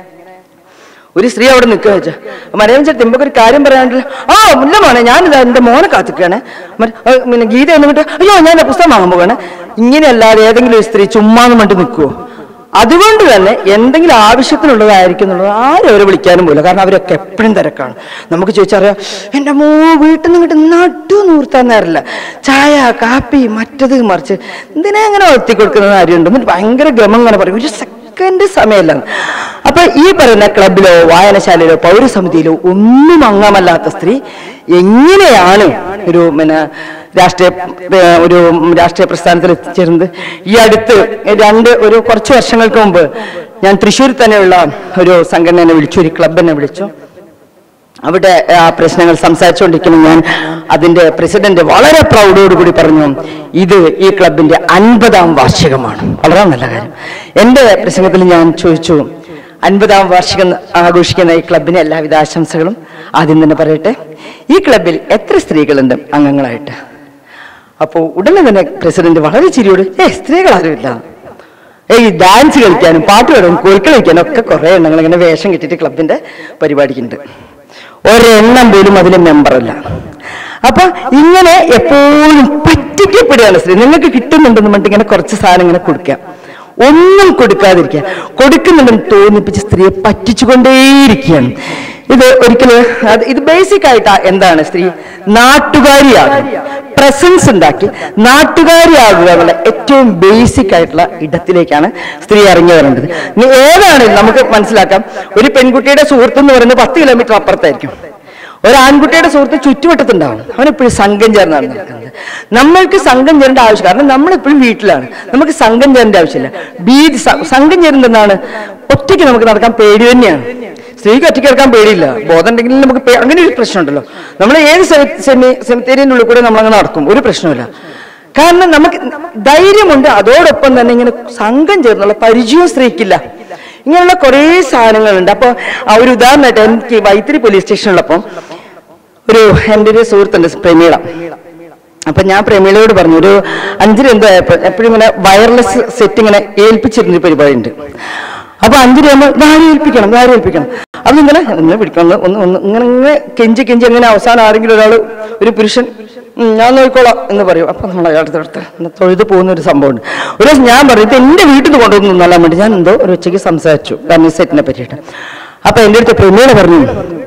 ഒരു സ്ത്രീ അവിടെ നിൽക്കുക വെച്ചാൽ മലയാളം ചേട്ടൻ ഇമ്പൊക്കെ ഒരു കാര്യം പറയാണ്ടല്ലോ ആ മുല്ല മോനെ ഞാനിതാ എന്റെ മോനെ കാത്തിക്കാണ് പിന്നെ ഗീത എന്നിട്ട് അയ്യോ ഞാൻ ആ പുസ്തകം വാങ്ങാൻ പോവാണ് ഇങ്ങനെയല്ലാതെ ഏതെങ്കിലും ഒരു സ്ത്രീ ചുമ്മാന്ന് വേണ്ടി നിൽക്കുവോ അതുകൊണ്ട് തന്നെ എന്തെങ്കിലും ആവശ്യത്തിനുള്ളതായിരിക്കും എന്നുള്ളത് ആരും അവരെ വിളിക്കാനും പോലും കാരണം അവരൊക്കെ എപ്പോഴും തിരക്കാണ് നമുക്ക് ചോദിച്ചറിയാം എൻ്റെ മോ വീട്ടിൽ നിന്ന് ഇങ്ങോട്ട് നടു നൂർത്താൻ നേരല്ല ചായ കാപ്പി മറ്റത് മറിച്ച് എന്തിനാ അങ്ങനെ വളർത്തി കൊടുക്കുന്ന കാര്യമുണ്ട് എന്നിട്ട് ഭയങ്കര ഗമം ഇങ്ങനെ പറയും ഒരു സെക്കൻഡ് സമയമല്ല അപ്പൊ ഈ പറയുന്ന ക്ലബിലോ വായനശാലയിലോ പൗരസമിതിയിലോ ഒന്നും അംഗമല്ലാത്ത സ്ത്രീ എങ്ങനെയാണ് ഒരു പിന്നെ രാഷ്ട്രീയ ഏർ, ഒരു രാഷ്ട്രീയ പ്രസ്ഥാനത്തിൽ എത്തിച്ചേരുന്നത് ഈ അടുത്ത് രണ്ട് ഒരു കുറച്ച് വർഷങ്ങൾക്ക് മുമ്പ് ഞാൻ തൃശ്ശൂരിൽ തന്നെയുള്ള ഒരു സംഘടനയെ വിളിച്ചു ഒരു ക്ലബിനെ വിളിച്ചു അവിടെ ആ പ്രശ്നങ്ങൾ സംസാരിച്ചുകൊണ്ടിരിക്കുമ്പോൾ ഞാൻ അതിന്റെ പ്രസിഡന്റ് വളരെ പ്രൗഡോടുകൂടി പറഞ്ഞു ഇത് ഈ ക്ലബിന്റെ അൻപതാം വാർഷികമാണ് വളരെ നല്ല കാര്യം എന്റെ പ്രസംഗത്തിൽ ഞാൻ ചോദിച്ചു അൻപതാം വാർഷികം ആഘോഷിക്കുന്ന ഈ ക്ലബിന് എല്ലാവിധ ആശംസകളും ആദ്യം തന്നെ പറയട്ടെ ഈ ക്ലബിൽ എത്ര സ്ത്രീകളുണ്ട് അംഗങ്ങളായിട്ട് അപ്പോൾ ഉടനെ തന്നെ പ്രസിഡന്റ് വളരെ ചിരിയോട് ഏ സ്ത്രീകൾ ആരുമില്ല ഏയ് ഡാൻസ് കളിക്കാനും പാട്ട് പാടാനും കോഴിക്കൾ കളിക്കാനും ഒക്കെ കുറെ എണ്ണങ്ങൾ ഇങ്ങനെ വേഷം കെട്ടിട്ട് ക്ലബിന്റെ പരിപാടിക്കുണ്ട് ഒരെണ്ണം പോലും അതിലെ മെമ്പറല്ല അപ്പൊ ഇങ്ങനെ എപ്പോഴും പറ്റിക്കപ്പെടുകയാണ് സ്ത്രീ നിങ്ങൾക്ക് കിട്ടുന്നുണ്ടെന്ന് പറഞ്ഞിട്ട് ഇങ്ങനെ കുറച്ച് സാധനം ഇങ്ങനെ കൊടുക്കാം ഒന്നും കൊടുക്കാതിരിക്കുക കൊടുക്കുന്നുണ്ടെന്ന് തോന്നിപ്പിച്ച് സ്ത്രീയെ പറ്റിച്ചുകൊണ്ടേയിരിക്കുകയാണ് ഇത് ഒരിക്കലും അത് ഇത് ബേസിക് ആയിട്ട് എന്താണ് സ്ത്രീ നാട്ടുകാരിയാകും പ്രസൻസ് ഉണ്ടാക്കി നാട്ടുകാരിയാകുക എന്നുള്ള ഏറ്റവും ബേസിക് ആയിട്ടുള്ള ഇടത്തിലേക്കാണ് സ്ത്രീ ഇറങ്ങി വരേണ്ടത് ഇനി ഏതാണ് നമുക്ക് മനസ്സിലാക്കാം ഒരു പെൺകുട്ടിയുടെ സുഹൃത്ത് എന്ന് പറയുന്നത് പത്ത് കിലോമീറ്റർ അപ്പുറത്തായിരിക്കും ഒരു ആൺകുട്ടിയുടെ സുഹൃത്ത് ചുറ്റുവട്ടത്തുണ്ടാവും അവനെപ്പോഴും സംഘം ചേർന്നാണ് നടക്കുന്നത് നമ്മൾക്ക് സംഘം ചേരേണ്ട ആവശ്യം കാരണം നമ്മളെപ്പോഴും വീട്ടിലാണ് നമുക്ക് സംഘം ചേരേണ്ട ആവശ്യമില്ല ഭീതി സ- സംഘം ചേരുന്നതാണ് ഒറ്റയ്ക്ക് നമുക്ക് നടക്കാൻ പേടി തന്നെയാണ് സ്ത്രീക്ക് ഒറ്റയ്ക്ക് നടക്കാൻ പേടിയില്ല ബോധം ഉണ്ടെങ്കിൽ നമുക്ക് പേ- അങ്ങനെ ഒരു പ്രശ്നമുണ്ടല്ലോ നമ്മൾ ഏത് സെമിത്തേരിയൻ്റെ ഉള്ളിൽ കൂടെ നമ്മളങ്ങ് നടക്കും ഒരു പ്രശ്നമില്ല കാരണം നമുക്ക് ധൈര്യമുണ്ട് അതോടൊപ്പം തന്നെ ഇങ്ങനെ സംഘം ചേർന്നുള്ള പരിചയവും സ്ത്രീക്കില്ല ഇങ്ങനെയുള്ള കുറേ സാധനങ്ങളുണ്ട് അപ്പോൾ ആ ഒരു ഉദാഹരണമായിട്ട് എനിക്ക് വൈത്തിരി പോലീസ് സ്റ്റേഷനിലുള്ളപ്പം ഒരു എൻ്റെ ഒരു സുഹൃത്തുണ്ട് പ്രമീള അപ്പൊ ഞാൻ പ്രമീളയോട് പറഞ്ഞു ഒരു അഞ്ചര എന്തോ ആയപ്പോൾ എപ്പോഴും ഇങ്ങനെ വയർലെസ് സെറ്റ് ഇങ്ങനെ ഏൽപ്പിച്ചിരുന്നൊരു പരിപാടി ഉണ്ട് അപ്പൊ അഞ്ചര ആകുമ്പോൾ ഇതാരെ ഏൽപ്പിക്കണം ഇതാരെ ഏൽപ്പിക്കണം അപ്പൊ ഇങ്ങനെ ഒന്ന് പിടിക്കണം ഒന്ന് ഒന്ന് ഒന്ന് ഇങ്ങനെ ഇങ്ങനെ കെഞ്ചി കെഞ്ചി അങ്ങനെ അവസാനം ആരെങ്കിലും ഒരാൾ ഒരു പുരുഷൻ "ഉം, ഞാൻ നോക്കിക്കോളാം എന്ന് പറയും അപ്പൊ നമ്മൾ അയാളുടെ അടുത്ത് ഇങ്ങനെ തൊഴുത് പോകുന്ന ഒരു സംഭവമുണ്ട് ഒരു ദിവസം ഞാൻ പറഞ്ഞു ഇത് എന്റെ വീട്ടിൽ നിന്ന് കൊണ്ടുവന്നു നല്ലാൻ വേണ്ടി ഞാൻ എന്തോ ഒരു ഉച്ചയ്ക്ക് സംസാരിച്ചു കാരണം സെറ്റിനെ പറ്റിയിട്ട് അപ്പൊ എന്റെ അടുത്ത് പ്രമീള പറഞ്ഞു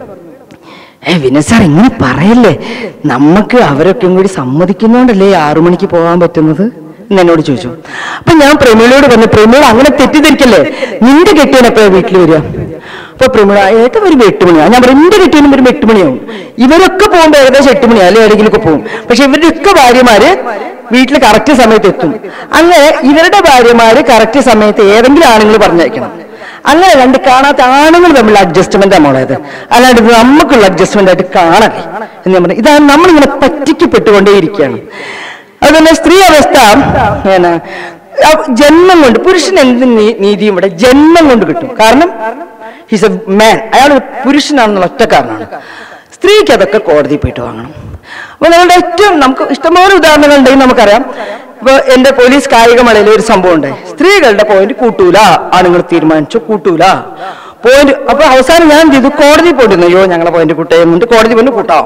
ഏ വിനയ് സാർ ഇങ്ങനെ പറയല്ലേ നമുക്ക് അവരൊക്കെ കൂടി സമ്മതിക്കുന്നോണ്ടല്ലേ ആറു മണിക്ക് പോകാൻ പറ്റുന്നത് എന്ന് എന്നോട് ചോദിച്ചു അപ്പൊ ഞാൻ പ്രമീളയോട് പറഞ്ഞു പ്രമീള അങ്ങനെ തെറ്റിദ്ധരിക്കല്ലേ നിന്റെ കെട്ടിയൻ എപ്പോഴാ വീട്ടിൽ വരിക അപ്പൊ പ്രമീള ഏട്ടൻ വരുമ്പോ എട്ട് മണിയാ ഞാൻ പറഞ്ഞു എന്റെ കെട്ടിയനും വരുമ്പോ എട്ട് മണിയാവും ഇവരൊക്കെ പോകുമ്പോ ഏകദേശം എട്ട് മണിയാ അല്ലെ എവിടെയെങ്കിലൊക്കെ പോകും പക്ഷെ ഇവരുടെ ഒക്കെ ഭാര്യമാര് വീട്ടിൽ കറക്റ്റ് സമയത്ത് എത്തും അങ്ങനെ ഇവരുടെ ഭാര്യമാര് കറക്റ്റ് സമയത്ത് ഏതെങ്കിലും ആണുങ്ങൾ പറഞ്ഞയക്കണം അങ്ങനെ രണ്ട് കാണാത്ത ആണുങ്ങൾ തമ്മിലുള്ള അഡ്ജസ്റ്റ്മെന്റ് മോളേത് അല്ലാണ്ട് ഇത് നമുക്കുള്ള അഡ്ജസ്റ്റ്മെന്റ് ആയിട്ട് കാണല്ലേ എന്ന് ഞാൻ പറഞ്ഞു ഇതാണ് നമ്മളിങ്ങനെ പറ്റിക്കപ്പെട്ടുകൊണ്ടേയിരിക്കുകയാണ് അതുപോലെ സ്ത്രീ അവസ്ഥ പിന്നെ, ആ ജന്മം കൊണ്ട് പുരുഷൻ എന്ത് നീ- നീതിയും ഇവിടെ ജന്മം കൊണ്ട് കിട്ടും കാരണം ഹിസ് എ മാൻ അയാൾ ഒരു പുരുഷനാണെന്നുള്ള ഒറ്റ കാരണമാണ് സ്ത്രീക്ക് അതൊക്കെ കോടതി പോയിട്ട് വാങ്ങണം അപ്പൊ നമ്മളുടെ ഏറ്റവും നമുക്ക് ഇഷ്ടംപോലെ ഉദാഹരണങ്ങൾ ഉണ്ടെങ്കിൽ നമുക്കറിയാം ഇപ്പൊ എന്റെ പോലീസ് കായിക മേളയിൽ ഒരു സംഭവം ഉണ്ടായി സ്ത്രീകളുടെ പോയിന്റ് കൂട്ടൂല ആണുങ്ങൾ തീരുമാനിച്ചു കൂട്ടൂല പോയിന്റ് അപ്പൊ അവസാനം ഞാൻ എന്ത് ചെയ്തു കോടതി പോയിരുന്നു അയ്യോ ഞങ്ങളെ പോയിന്റ് കൂട്ടേമുണ്ട് കോടതി പോയിന്റ് കൂട്ടാം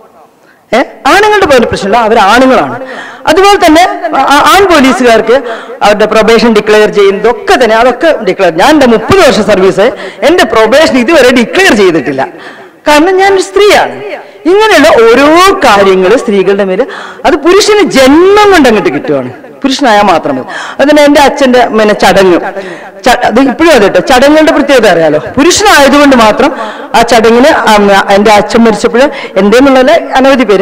ഏ ആണുങ്ങളുടെ പോയിന്റ് പ്രശ്നമില്ല അവർ ആണുങ്ങളാണ് അതുപോലെ തന്നെ ആ- ആൺ പോലീസുകാർക്ക് അവരുടെ പ്രൊബേഷൻ ഡിക്ലെയർ ചെയ്യുന്നതൊക്കെ തന്നെ അതൊക്കെ ഡിക്ലെയർ ഞാൻ എന്റെ മുപ്പത് വർഷ സർവീസ് എന്റെ പ്രൊബേഷൻ ഇതുവരെ ഡിക്ലെയർ ചെയ്തിട്ടില്ല കാരണം ഞാൻ ഒരു സ്ത്രീയാണ് ഇങ്ങനെയുള്ള ഓരോ കാര്യങ്ങൾ സ്ത്രീകളുടെ മേല് അത് പുരുഷന് ജന്മം കൊണ്ട് അങ്ങോട്ട് കിട്ടുവാണ് പുരുഷനായാൽ മാത്രം മതി അതിന് എന്റെ അച്ഛന്റെ പിന്നെ ചടങ്ങ് ച- അത് ഇപ്പോഴും അതെ കേട്ടോ ചടങ്ങുകളുടെ പ്രത്യേകത അറിയാലോ പുരുഷനായതുകൊണ്ട് മാത്രം ആ ചടങ്ങിന് അമ്മ- എന്റെ അച്ഛൻ മരിച്ചപ്പോൾ എന്റെ എന്നുള്ള അനവധി പേര്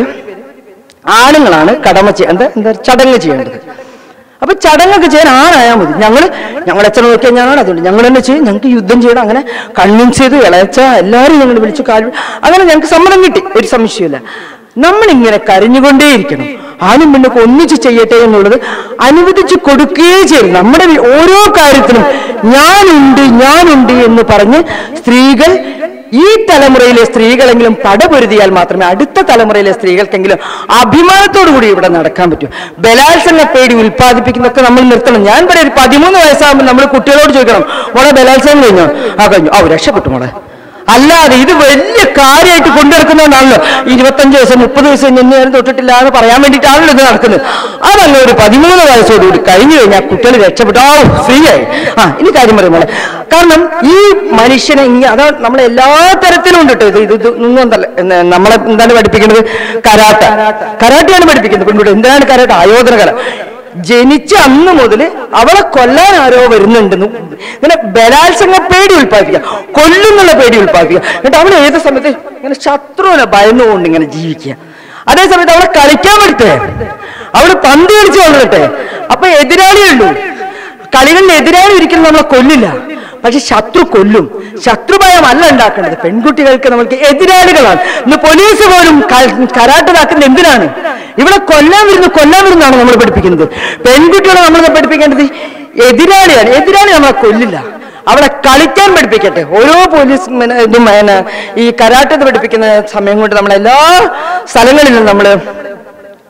ആണുങ്ങളാണ് കടമ ചെയ്യ എന്താ എന്താ ചടങ്ങ് ചെയ്യേണ്ടത് അപ്പൊ ചടങ്ങൊക്കെ ചെയ്യാൻ ആണായാൽ മതി ഞങ്ങള് ഞങ്ങളുടെ അച്ഛനെ നോക്കിയാൽ ഞാനാണ് അതുകൊണ്ട് ഞങ്ങൾ തന്നെ ചെയ്യും ഞങ്ങൾക്ക് യുദ്ധം ചെയ്യണം അങ്ങനെ കൺവിൻസ് ചെയ്ത് ഇളയച്ച എല്ലാവരും ഞങ്ങൾ വിളിച്ചു കാൽ അങ്ങനെ ഞങ്ങൾക്ക് സമ്മതം കിട്ടി ഒരു സംശയമില്ല നമ്മളിങ്ങനെ കരഞ്ഞുകൊണ്ടേയിരിക്കണം ആണും പെണ്ണൊക്കെ ഒന്നിച്ച് ചെയ്യട്ടെ എന്നുള്ളത് അനുവദിച്ച് കൊടുക്കുകയേ ചെയ്യും നമ്മുടെ വി- ഓരോ കാര്യത്തിനും ഞാനുണ്ട് ഞാനുണ്ട് എന്ന് പറഞ്ഞ് സ്ത്രീകൾ ഈ തലമുറയിലെ സ്ത്രീകളെങ്കിലും പടപൊരുതിയാൽ മാത്രമേ അടുത്ത തലമുറയിലെ സ്ത്രീകൾക്കെങ്കിലും അഭിമാനത്തോടു കൂടി ഇവിടെ നടക്കാൻ പറ്റൂ ബലാത്സംഗ പേടി ഉൽപ്പാദിപ്പിക്കുന്നതൊക്കെ നമ്മൾ നിർത്തണം ഞാൻ പറയാം ഒരു പതിമൂന്ന് വയസ്സാകുമ്പോൾ നമ്മൾ കുട്ടികളോട് ചോദിക്കണം മോളെ ബലാത്സംഗം കഴിഞ്ഞോ ആ കഴിഞ്ഞു ഓ രക്ഷപ്പെട്ടു മോളെ അല്ലാതെ ഇത് വലിയ കാര്യമായിട്ട് കൊണ്ടു നടക്കുന്നതുകൊണ്ടാണല്ലോ ഇരുപത്തഞ്ച് ദിവസം മുപ്പത് ദിവസം ഞാൻ തൊട്ടിട്ടില്ല എന്ന് പറയാൻ വേണ്ടിയിട്ടാണല്ലോ ഇത് നടക്കുന്നത് അതല്ല ഒരു പതിമൂന്ന് വയസ്സോടുകൂടി കഴിഞ്ഞു കഴിഞ്ഞാൽ കുട്ടികൾ രക്ഷപ്പെട്ടു ആ ഫ്രീ ആയി ആ ഇനി കാര്യം പറയുമ്പോൾ കാരണം ഈ മനുഷ്യനെ ഇങ്ങനെ അതാ നമ്മളെ എല്ലാ തരത്തിലും ഉണ്ട് കേട്ടോ ഇത് ഇത് ഇത് ഒന്നും എന്തല്ല എന്ന് നമ്മളെ എന്താണ് പഠിപ്പിക്കുന്നത് കരാട്ട കരാട്ടയാണ് പഠിപ്പിക്കുന്നത് പെൺകുട്ടി എന്തിനാണ് കരാട്ട ആയോധന കല ജനിച്ച അന്ന് മുതൽ അവളെ കൊല്ലാൻ ആരോ വരുന്നുണ്ടെന്നും ഇങ്ങനെ ബലാത്സംഗ പേടി ഉൽപ്പാദിപ്പിക്കുക കൊല്ലുന്നുള്ള പേടി ഉൽപ്പാദിപ്പിക്കുക എന്നിട്ട് അവൾ ഏത് സമയത്ത് ഇങ്ങനെ ശത്രുവിനെ ഭയന്നുകൊണ്ട് ഇങ്ങനെ ജീവിക്കുക അതേ സമയത്ത് അവളെ കളിക്കാൻ പറ്റേ അവള് പന്ത് കളിച്ച് കൊള്ളട്ടെ അപ്പൊ എതിരാളിയുള്ളൂ കളികളിൽ എതിരാളി ഒരിക്കലും നമ്മളെ കൊല്ലില്ല പക്ഷെ ശത്രു കൊല്ലും ശത്രുഭയമല്ല ഉണ്ടാക്കേണ്ടത് പെൺകുട്ടികൾക്ക് നമ്മൾക്ക് എതിരാളികളാണ് ഇന്ന് പോലീസ് പോലും ക- കരാട്ടതാക്കുന്നത് എന്തിനാണ് ഇവിടെ കൊല്ലാൻ വരുന്നു കൊല്ലാൻ വരുന്നതാണ് നമ്മൾ പഠിപ്പിക്കുന്നത് പെൺകുട്ടികളെ നമ്മൾ പഠിപ്പിക്കേണ്ടത് എതിരാളിയാണ് എതിരാളി നമ്മളെ കൊല്ലില്ല അവിടെ കളിക്കാൻ പഠിപ്പിക്കട്ടെ ഓരോ പോലീസ് മെന- ഇതും പിന്നെ ഈ കരാട്ടത് പഠിപ്പിക്കുന്ന സമയം കൊണ്ട് നമ്മൾ എല്ലാ സ്ഥലങ്ങളിലും നമ്മൾ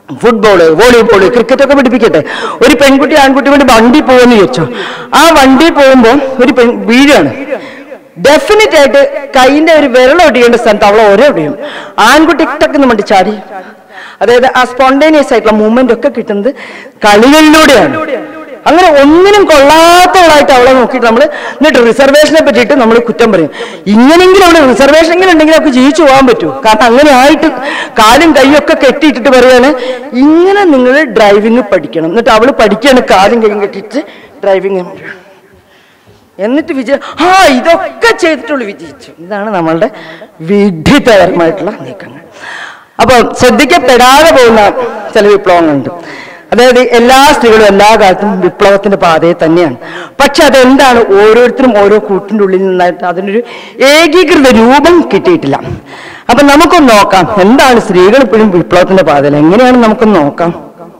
ഫുട്ബോള് വോളിബോള് ക്രിക്കറ്റ് ഒക്കെ പഠിപ്പിക്കട്ടെ ഒരു പെൺകുട്ടി ആൺകുട്ടി വേണ്ടി വണ്ടി പോകുമെന്ന് ചോദിച്ചോ ആ വണ്ടി പോകുമ്പോൾ ഒരു പെൺ വീഴാണ് ഡെഫിനറ്റ് ആയിട്ട് കൈയിന്റെ ഒരു വിരൽ ഒടിയേണ്ട സ്ഥലത്ത് അവളെ ഓരോ ഒടിയും ആൺകുട്ടി ടക്കെന്ന് വേണ്ടി ചാടി അതായത് ആ സ്പോണ്ടേനിയസ് ആയിട്ടുള്ള മൂവ്മെന്റ് ഒക്കെ കിട്ടുന്നത് കളികളിലൂടെയാണ് അങ്ങനെ ഒന്നിനും കൊള്ളാത്തവളായിട്ട് അവളെ നോക്കിയിട്ട് നമ്മൾ എന്നിട്ട് റിസർവേഷനെ പറ്റിയിട്ട് നമ്മൾ കുറ്റം പറയും ഇങ്ങനെങ്കിലും അവള് റിസർവേഷൻ എങ്കിലും ഉണ്ടെങ്കിൽ അവർക്ക് ജീവിച്ചു പോകാൻ പറ്റൂ കാരണം അങ്ങനെ ആയിട്ട് കാലും കൈയും ഒക്കെ കെട്ടിയിട്ടിട്ട് പറയാണ് ഇങ്ങനെ നിങ്ങൾ ഡ്രൈവിംഗ് പഠിക്കണം എന്നിട്ട് അവള് പഠിക്കുകയാണ് കാലും കൈയും കെട്ടിയിട്ട് ഡ്രൈവിംഗ് എന്നിട്ട് വിജയ ആ ഇതൊക്കെ ചെയ്തിട്ടുള്ളൂ വിജയിച്ചു ഇതാണ് നമ്മളുടെ വിഡ്ഢിത്തകരമായിട്ടുള്ള നീക്കങ്ങൾ അപ്പൊ ശ്രദ്ധിക്കപ്പെടാതെ പോകുന്ന ചില വിപ്ലവങ്ങളുണ്ട് അതായത് എല്ലാ സ്ത്രീകളും എല്ലാ കാലത്തും വിപ്ലവത്തിന്റെ പാതയിൽ തന്നെയാണ് പക്ഷെ അതെന്താണ് ഓരോരുത്തരും ഓരോ കൂട്ടിന്റെ ഉള്ളിൽ നിന്നായിട്ട് അതിനൊരു ഏകീകൃത രൂപം കിട്ടിയിട്ടില്ല അപ്പൊ നമുക്കൊന്ന് നോക്കാം എന്താണ് സ്ത്രീകൾ ഇപ്പോഴും വിപ്ലവത്തിന്റെ പാതയിൽ എങ്ങനെയാണ് നമുക്കൊന്ന് നോക്കാം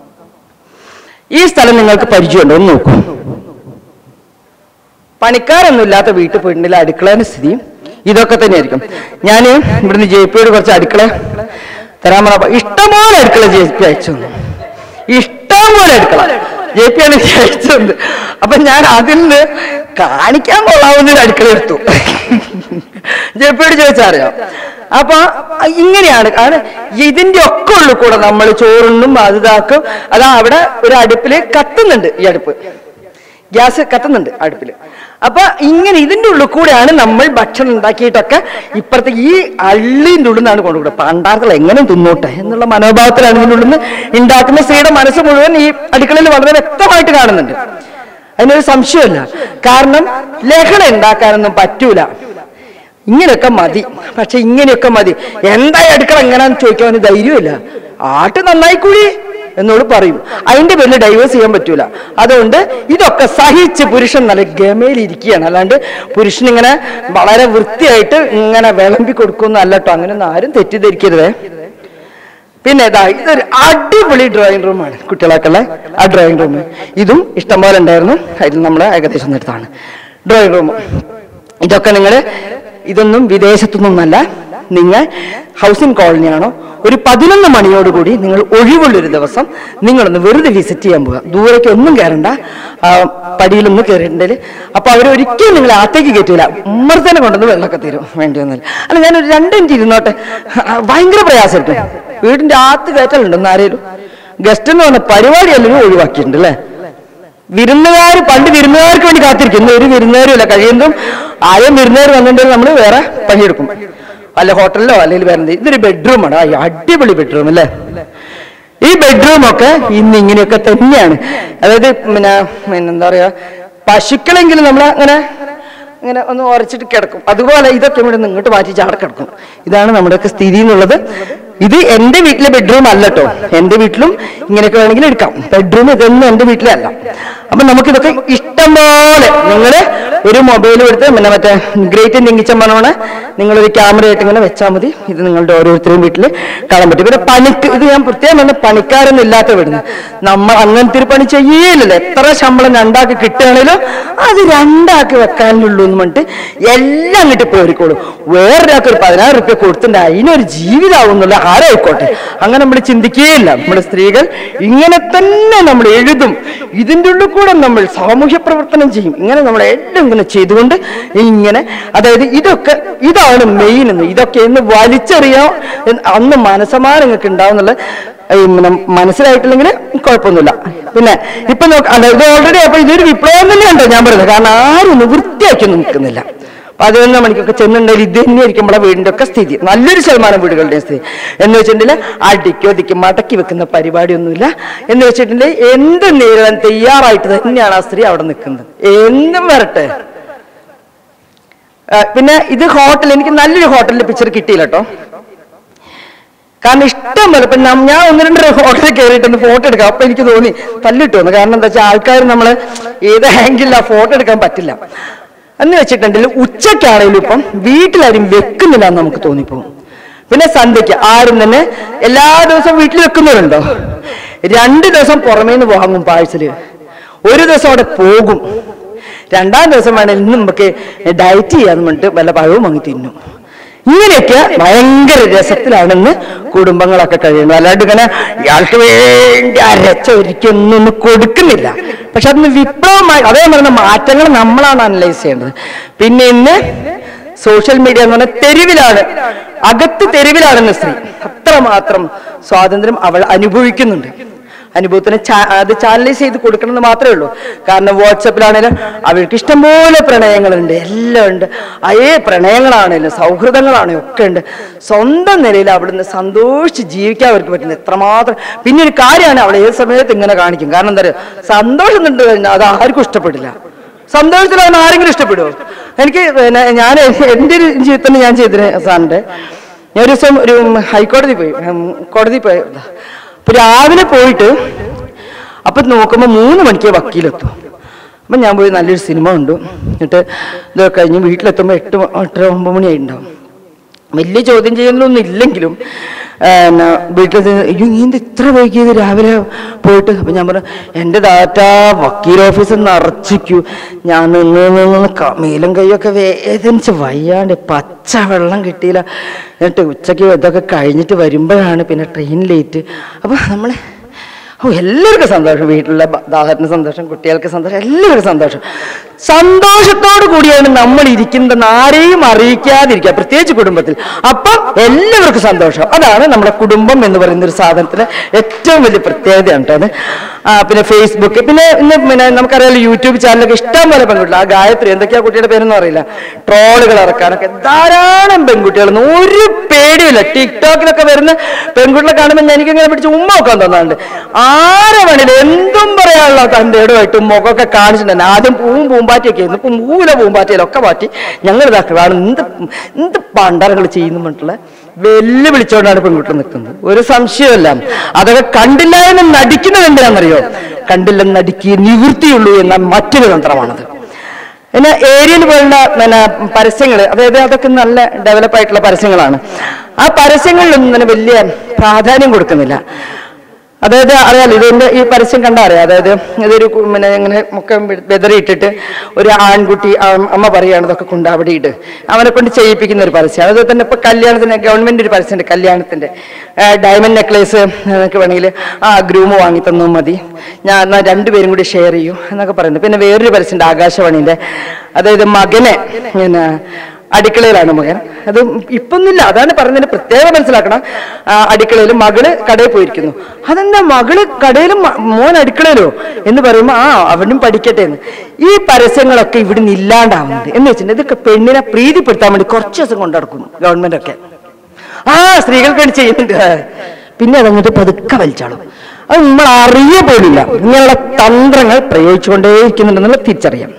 ഈ സ്ഥലം നിങ്ങൾക്ക് പരിചയമുണ്ടോ ഒന്ന് നോക്കൂ പണിക്കാരൊന്നും ഇല്ലാത്ത വീട്ടിൽ പോയിട്ടുണ്ടെങ്കിൽ അടുക്കളയുടെ സ്ഥിതി ഇതൊക്കെ തന്നെയായിരിക്കും ഞാൻ ഇവിടുന്ന് ജെ പിയോട് കുറച്ച് അടുക്കള തരാൻ പറഞ്ഞപ്പോ ഇഷ്ടംപോലെ അടുക്കള ജെ പി അയച്ചു തന്നു ഇഷ്ടംപോലെ അടുക്കള ജെ പി ആണ് എനിക്ക് അയച്ചു തന്നത് അപ്പൊ ഞാൻ അതിൽ നിന്ന് കാണിക്കാൻ കൊള്ളാവുന്ന ഒരു അടുക്കള എടുത്തു ജെ പിയോട് ചോദിച്ചറിയാം അപ്പൊ ഇങ്ങനെയാണ് കാരണം ഇതിന്റെ ഒക്കെ ഉള്ളിൽ കൂടെ നമ്മൾ ചോറുണ്ണും അത് ഇതാക്കും അതാ അവിടെ ഒരു അടുപ്പില് കത്തുന്നുണ്ട് ഈ അടുപ്പ് ഗ്യാസ് കത്തുന്നുണ്ട് അടുപ്പിൽ അപ്പൊ ഇങ്ങനെ ഇതിന്റെ ഉള്ളിൽ കൂടെയാണ് നമ്മൾ ഭക്ഷണം ഉണ്ടാക്കിയിട്ടൊക്കെ ഇപ്പുറത്തെ ഈ അള്ളിന്റെ ഉള്ളിൽ നിന്നാണ് കൊണ്ടുപോകുന്നത് പണ്ടാർത്തൽ എങ്ങനെ തിന്നോട്ടെ എന്നുള്ള മനോഭാവത്തിലാണ് ഇതിന്റെ ഉള്ളിൽ നിന്ന് ഉണ്ടാക്കുന്ന സ്ത്രീയുടെ മനസ്സ് മുഴുവൻ ഈ അടുക്കളയിൽ വളരെ വ്യക്തമായിട്ട് കാണുന്നുണ്ട് അതിനൊരു സംശയമല്ല കാരണം ലഹള ഉണ്ടാക്കാനൊന്നും പറ്റൂല ഇങ്ങനെയൊക്കെ മതി പക്ഷെ ഇങ്ങനെയൊക്കെ മതി എന്തായി അടുക്കള എങ്ങനെയാന്ന് ചോദിക്കാൻ അവന് ധൈര്യമില്ല ആട്ട് നന്നായിക്കൂടി എന്നോട് പറയും അതിന്റെ പേരിൽ ഡൈവേഴ്സ് ചെയ്യാൻ പറ്റൂല അതുകൊണ്ട് ഇതൊക്കെ സഹിച്ച് പുരുഷൻ നല്ല ഗമയിലിരിക്കുകയാണ് അല്ലാണ്ട് പുരുഷൻ ഇങ്ങനെ വളരെ വൃത്തിയായിട്ട് ഇങ്ങനെ വിളമ്പി കൊടുക്കുന്നു കേട്ടോ അങ്ങനെയൊന്നും ആരും തെറ്റിദ്ധരിക്കരുതേ പിന്നെ ഇതാ ഇതൊരു അടിപൊളി ഡ്രോയിങ് റൂമാണ് കുട്ടികളൊക്കെയുള്ള ആ ഡ്രോയിങ് റൂം ഇതും ഇഷ്ടംപോലെ ഉണ്ടായിരുന്നു അതിൽ നമ്മൾ ഏകദേശം എടുത്താണ് ഡ്രോയിങ് റൂം ഇതൊക്കെ നിങ്ങൾ ഇതൊന്നും വിദേശത്തുനിന്നല്ല നിങ്ങൾ ഹൗസിംഗ് കോളനിയാണോ ഒരു പതിനൊന്ന് മണിയോടുകൂടി നിങ്ങൾ ഒഴിവുള്ളൊരു ദിവസം നിങ്ങളൊന്ന് വെറുതെ വിസിറ്റ് ചെയ്യാൻ പോവുക ദൂരേക്ക് ഒന്നും കയറണ്ട ആ, പടിയിലൊന്നും കയറിയിട്ടുണ്ടെങ്കിൽ അപ്പൊ അവർ ഒരിക്കലും നിങ്ങൾ അകത്തേക്ക് കയറ്റില്ല ഉമ്മർത്തന്നെ കൊണ്ടുവന്ന് വെള്ളമൊക്കെ തരും വേണ്ടി വന്നില്ല അല്ല ഞാനൊരു രണ്ട് മിനിറ്റ് ഇരുന്നോട്ടെ ആ, ഭയങ്കര പ്രയാസമായിരിക്കും വീടിന്റെ അകത്ത് കയറ്റലുണ്ടെന്ന് ആരേലും ഗസ്റ്റ് എന്ന് പറഞ്ഞ പരിപാടി എല്ലാവരും ഒഴിവാക്കിയിട്ടുണ്ട് അല്ലേ വിരുന്നുകാർ പണ്ട് വിരുന്നുകാർക്ക് വേണ്ടി കാത്തിരിക്കുന്നു ഒരു വിരുന്നുകാരും ഇല്ല കഴിയുന്നതും ആരും വിരുന്നുകാർ വന്നിട്ടുണ്ടെങ്കിൽ നമ്മൾ വേറെ പണിയെടുക്കും വല്ല ഹോട്ടലിലോ അല്ലെങ്കിൽ വേറെ എന്ത് ഇതൊരു ബെഡ്റൂമാണ് ആ അടിപൊളി ബെഡ്റൂം അല്ലേ ഈ ബെഡ്റൂം ഒക്കെ ഇന്ന് ഇങ്ങനെയൊക്കെ തന്നെയാണ് അതായത് പിന്നെ പിന്നെ എന്താ പറയാ പശുക്കളെങ്കിലും നമ്മൾ അങ്ങനെ ഇങ്ങനെ ഒന്ന് ഉറച്ചിട്ട് കിടക്കും അതുപോലെ ഇതൊക്കെ ഇവിടെ നിന്ന് ഇങ്ങോട്ട് മാറ്റി ചാട കിടക്കും ഇതാണ് നമ്മുടെയൊക്കെ സ്ഥിതി എന്നുള്ളത് ഇത് എന്റെ വീട്ടിലെ ബെഡ്റൂം അല്ല കേട്ടോ എന്റെ വീട്ടിലും ഇങ്ങനെയൊക്കെ വേണമെങ്കിൽ എടുക്കാം ബെഡ്റൂം ഇതൊന്നും എന്റെ വീട്ടിലെ അല്ല അപ്പൊ നമുക്കിതൊക്കെ ഇഷ്ടം പോലെ നിങ്ങള് ഒരു മൊബൈൽ എടുത്ത് പിന്നെ മറ്റേ ഗ്രേറ്റ് ഇന്ത്യൻ കിച്ചൻ പറഞ്ഞോണെ നിങ്ങളൊരു ക്യാമറ ആയിട്ട് ഇങ്ങനെ വെച്ചാൽ മതി ഇത് നിങ്ങളുടെ ഓരോരുത്തരെയും വീട്ടിൽ കാണാൻ പറ്റും പിന്നെ പണിക്ക് ഇത് ഞാൻ പ്രത്യേകം പറഞ്ഞ പണിക്കാരൊന്നും ഇല്ലാത്ത വീടുന്നു നമ്മൾ അങ്ങനത്തെ ഒരു പണി ചെയ്യേലല്ലോ എത്ര ശമ്പളം രണ്ടാൾക്ക് കിട്ടുകയാണെങ്കിലും അത് രണ്ടാൾക്ക് വെക്കാനുള്ളൂ എന്ന് പറഞ്ഞിട്ട് എല്ലാം അങ്ങോട്ട് പേറിക്കോളും വേറൊരാൾക്ക് ഒരു പതിനായിരം റുപ്യ കൊടുത്തിട്ടുണ്ട് അതിനൊരു ജീവിതമാവുന്നുള്ള ആരായിക്കോട്ടെ അങ്ങനെ നമ്മൾ ചിന്തിക്കുകയില്ല നമ്മുടെ സ്ത്രീകൾ ഇങ്ങനെ തന്നെ നമ്മൾ എഴുതും ഇതിൻ്റെ ഉള്ളിൽ കൂടെ നമ്മൾ സാമൂഹ്യ പ്രവർത്തനം ചെയ്യും ഇങ്ങനെ നമ്മൾ എല്ലാം ഇങ്ങനെ ചെയ്തുകൊണ്ട് ഇങ്ങനെ അതായത് ഇതൊക്കെ ഇതാണ് മെയിൻ എന്ന് ഇതൊക്കെ എന്ന് വലിച്ചെറിയാം എന്ന് അന്ന് മനസ്സമാനം നിങ്ങൾക്ക് ഉണ്ടാവുന്നുള്ള മനസ്സിലായിട്ടില്ലെങ്കിൽ കുഴപ്പമൊന്നുമില്ല പിന്നെ ഇപ്പൊ നോക്ക അല്ല, ഇത് ഓൾറെഡി അപ്പൊ ഇതൊരു വിപ്ലവം തന്നെയുണ്ടോ ഞാൻ പറയുന്നത് കാരണം ആരും ഒന്ന് വൃത്തിയാക്കിയൊന്നും നിൽക്കുന്നില്ല പതിനൊന്ന് മണിക്കൊക്കെ ചെന്നുണ്ടെങ്കിൽ ഇത് തന്നെയായിരിക്കും നമ്മളെ വീടിന്റെ ഒക്കെ സ്ഥിതി നല്ലൊരു ശതമാനം വീടുകളുടെ സ്ഥിതി എന്ന് വെച്ചിട്ടുണ്ടെങ്കിൽ അടിക്കോ ഒതിക്കോ മടക്കി വെക്കുന്ന പരിപാടിയൊന്നുമില്ല എന്ന് വെച്ചിട്ടുണ്ടെങ്കിൽ എന്ത് നേരിടാൻ തയ്യാറായിട്ട് തന്നെയാണ് ആ സ്ത്രീ അവിടെ നിൽക്കുന്നത് എന്തും വരട്ടെ ആ, പിന്നെ ഇത് ഹോട്ടൽ എനിക്ക് നല്ലൊരു ഹോട്ടലിന്റെ പിക്ചർ കിട്ടിയില്ല കേട്ടോ കാരണം ഇഷ്ടം പോലെ ഇപ്പൊ നം- ഞാൻ ഒന്ന് രണ്ട് ഹോട്ടലിൽ കയറിയിട്ടൊന്ന് ഫോട്ടോ എടുക്കാം അപ്പൊ എനിക്ക് തോന്നി തല്ലിട്ട് വന്നു കാരണം എന്താ വെച്ചാൽ ആൾക്കാർ നമ്മള് ഏത് ആംഗിളിൽ ആ ഫോട്ടോ എടുക്കാൻ പറ്റില്ല എന്ന് വെച്ചിട്ടുണ്ടെങ്കിൽ ഉച്ചക്കാണെങ്കിലും ഇപ്പം വീട്ടിലാരും വെക്കുന്നില്ല എന്ന് നമുക്ക് തോന്നിപ്പോകും പിന്നെ സന്ധ്യക്ക് ആരും തന്നെ എല്ലാ ദിവസവും വീട്ടിൽ വെക്കുന്നവരുണ്ടോ രണ്ട് ദിവസം പുറമേ നിന്ന് വാങ്ങും പാഴ്സല് ഒരു ദിവസം അവിടെ പോകും രണ്ടാം ദിവസം വേണമെങ്കിൽ ഇന്ന് നമുക്ക് ഡയറ്റ് ചെയ്യാന്ന് പറഞ്ഞിട്ട് വല്ല പഴവും വാങ്ങി തിന്നും ഇങ്ങനെയൊക്കെ ഭയങ്കര രസത്തിലാണെന്ന് കുടുംബങ്ങളൊക്കെ കഴിയുന്നത് അല്ലാണ്ട് ഇങ്ങനെ ഇയാൾക്ക് വേണ്ടി അരച്ച ഒരിക്കലും ഒന്നും കൊടുക്കുന്നില്ല പക്ഷെ അതിന് വിപ്ലവമായി അതേ പറയുന്ന മാറ്റങ്ങൾ നമ്മളാണ് അനലൈസ് ചെയ്യേണ്ടത് പിന്നെ ഇന്ന് സോഷ്യൽ മീഡിയ എന്ന് പറഞ്ഞാൽ തെരുവിലാണ് അകത്ത് തെരുവിലാണെന്ന് സ്ത്രീ അത്രമാത്രം സ്വാതന്ത്ര്യം അവൾ അനുഭവിക്കുന്നുണ്ട് അനുഭവത്തിന് ചാ- അത് ചാനലൈസ് ചെയ്ത് കൊടുക്കണമെന്ന് മാത്രമേ ഉള്ളൂ കാരണം വാട്സപ്പിലാണേലും അവർക്ക് ഇഷ്ടംപോലെ പ്രണയങ്ങളുണ്ട് എല്ലാം ഉണ്ട് അതേ പ്രണയങ്ങളാണേലും സൗഹൃദങ്ങളാണേലും ഒക്കെ ഉണ്ട് സ്വന്തം നിലയിൽ അവിടുന്ന് സന്തോഷിച്ച് ജീവിക്കാൻ അവർക്ക് പറ്റുന്നത് എത്രമാത്രം പിന്നെ ഒരു കാര്യമാണ് അവൾ ഏത് സമയത്ത് ഇങ്ങനെ കാണിക്കും കാരണം എന്താ പറയുക സന്തോഷം കണ്ടു കഴിഞ്ഞാൽ അത് ആർക്കും ഇഷ്ടപ്പെടില്ല സന്തോഷത്തിലാണ് ആരെങ്കിലും ഇഷ്ടപ്പെടുമോ എനിക്ക് പിന്നെ ഞാൻ എൻ്റെ ഒരു ജീവിതത്തിൽ ഞാൻ ചെയ്തിന് സാറിൻ്റെ ഞാൻ ഒരു ദിവസം ഒരു ഹൈക്കോടതി പോയി ഉം, കോടതി പോയി അപ്പൊ രാവിലെ പോയിട്ട് അപ്പൊ നോക്കുമ്പോ മൂന്ന് മണിക്ക് വക്കീലെത്തും അപ്പൊ ഞാൻ പോയി നല്ലൊരു സിനിമ കണ്ടു എന്നിട്ട് ഇത് കഴിഞ്ഞ് വീട്ടിലെത്തുമ്പോൾ എട്ട് മ- എട്ടര ഒമ്പത് മണിയായി ഉണ്ടാവും വലിയ ചോദ്യം ചെയ്യലൊന്നും ഇല്ലെങ്കിലും ആ, എന്നാ, വീട്ടിൽ ചെന്ന്, അയ്യോ നീ എന്ത് ഇത്ര വൈകിയത് രാവിലെ പോയിട്ട് അപ്പൊ ഞാൻ പറഞ്ഞു എൻ്റെ ദാറ്റ വക്കീൽ ഓഫീസിൽ നിറച്ചിക്കൂ ഞാൻ നിന്ന് നിന്ന് ക- മേലും കൈയൊക്കെ വേദനിച്ച് വയ്യാണ്ട് പച്ച വെള്ളം കിട്ടിയില്ല എന്നിട്ട് ഉച്ചയ്ക്ക് ഇതൊക്കെ കഴിഞ്ഞിട്ട് വരുമ്പോഴാണ് പിന്നെ ട്രെയിൻ ലേറ്റ് അപ്പൊ നമ്മളെ ഓ എല്ലാവർക്കും സന്തോഷം വീട്ടിലുള്ള ബ- ദാഹത്തിന് സന്തോഷം കുട്ടികൾക്ക് സന്തോഷം എല്ലാവർക്കും സന്തോഷം സന്തോഷത്തോടു കൂടിയാണ് നമ്മൾ ഇരിക്കുന്നത് ആരെയും അറിയിക്കാതിരിക്കുക പ്രത്യേകിച്ച് കുടുംബത്തിൽ അപ്പം എല്ലാവർക്കും സന്തോഷം അതാണ് നമ്മുടെ കുടുംബം എന്ന് പറയുന്ന ഒരു സാധനത്തിന് ഏറ്റവും വലിയ പ്രത്യേകതയാണ് കേട്ടോ അത് ആ, പിന്നെ ഫേസ്ബുക്ക് പിന്നെ ഇന്ന് പിന്നെ നമുക്കറിയാലോ യൂട്യൂബ് ചാനലൊക്കെ ഇഷ്ടം പോലെ പെൺകുട്ടികൾ ആ ഗായത്രി എന്തൊക്കെയാ കുട്ടിയുടെ പേരൊന്നും അറിയില്ല ട്രോളുകൾ ഇറക്കാനൊക്കെ ധാരാളം പെൺകുട്ടികൾ ഒരു പേടിയില്ല ടിക്ടോക്കിലൊക്കെ വരുന്ന പെൺകുട്ടികളെ കാണുമ്പോൾ എനിക്കിങ്ങനെ പിടിച്ച് ഉമ്മ വെക്കാൻ തോന്നാറുണ്ട് ആരെ വേണേലും എന്തും പറയാനുള്ള തൻ്റെ ഇടമായിട്ട് മുഖമൊക്കെ കാണിച്ചിട്ടുണ്ട് ആദ്യം പൂവും പൂമ്പാറ്റിയൊക്കെ ആയിരുന്നു ഇപ്പം പൂവിലെ പൂമ്പാറ്റിയിലൊക്കെ മാറ്റി ഞങ്ങൾ ഇതാക്കുകയാണ് എന്ത് എന്ത് പണ്ടാരങ്ങൾ ചെയ്യുന്നു പറഞ്ഞിട്ടുള്ള വെല്ലുവിളിച്ചുകൊണ്ടാണ് പെൺകുട്ടികൾ നിൽക്കുന്നത് ഒരു സംശയമല്ല അതൊക്കെ കണ്ടില്ല എന്ന് നടിക്കുന്നത് എന്തിനാണെന്നറിയോ കണ്ടില്ലെന്ന് നടിക്ക് നിവൃത്തിയുള്ളൂ എന്ന മറ്റൊരു തന്ത്രമാണത് പിന്നെ ഏരിയയിൽ പോലുള്ള പിന്നെ പരസ്യങ്ങൾ അതായത് അതൊക്കെ നല്ല ഡെവലപ്പ് ആയിട്ടുള്ള പരസ്യങ്ങളാണ് ആ പരസ്യങ്ങളിലൊന്നും തന്നെ വലിയ പ്രാധാന്യം കൊടുക്കുന്നില്ല അതായത് അറിയാലോ ഇതിന്റെ ഈ പരസ്യം കണ്ടാ അറിയാം അതായത് ഇതൊരു കു- പിന്നെ ഇങ്ങനെ മുക്കം വെതറിയിട്ടിട്ട് ഒരു ആൺകുട്ടി ആ അമ്മ പറയാണ് ഇതൊക്കെ കൊണ്ട് അവിടെ ഇട് അവനെ കൊണ്ട് ചെയ്യിപ്പിക്കുന്ന ഒരു പരസ്യം അതുപോലെ തന്നെ ഇപ്പൊ കല്യാണത്തിന് ഗവൺമെന്റ് ഒരു പരസ്യമുണ്ട് കല്യാണത്തിന്റെ ഡയമണ്ട് നെക്ലേസ് എന്നൊക്കെ വേണമെങ്കിൽ ആ ഗ്രൂം വാങ്ങി തന്നു മതി ഞാൻ എന്നാൽ രണ്ടുപേരും കൂടി ഷെയർ ചെയ്യൂ എന്നൊക്കെ പറയുന്നു പിന്നെ വേറൊരു പരസ്യമുണ്ട് ആകാശവാണിന്റെ അതായത് മകനെ പിന്നെ അടുക്കളയിലാണ് മകൻ അത് ഇപ്പൊന്നുമില്ല അതാണ് പറഞ്ഞതിന് പ്രത്യേകം മനസ്സിലാക്കണം ആ, അടുക്കളയിൽ മകള് കടയിൽ പോയിരിക്കുന്നു അതെന്താ മകള് കടയിലും മ- മോൻ അടുക്കളയിലോ എന്ന് പറയുമ്പോൾ ആ അവനും പഠിക്കട്ടെ എന്ന് ഈ പരസ്യങ്ങളൊക്കെ ഇവിടുന്ന് ഇല്ലാണ്ടാവുന്നുണ്ട് എന്ന് വെച്ചിട്ടുണ്ടെങ്കിൽ ഇതൊക്കെ പെണ്ണിനെ പ്രീതിപ്പെടുത്താൻ വേണ്ടി കുറച്ച് ദിവസം കൊണ്ടു നടക്കുന്നു ഗവൺമെന്റ് ഒക്കെ ആ സ്ത്രീകൾക്ക് വേണ്ടി ചെയ്യുന്നുണ്ട് പിന്നെ അതങ്ങോട്ട് പതുക്കെ വലിച്ചാളും അത് നമ്മൾ അറിയ പോലില്ല ഇങ്ങനെയുള്ള തന്ത്രങ്ങൾ പ്രയോഗിച്ചുകൊണ്ടേയിരിക്കുന്നുണ്ടെന്നുള്ള തിരിച്ചറിയാം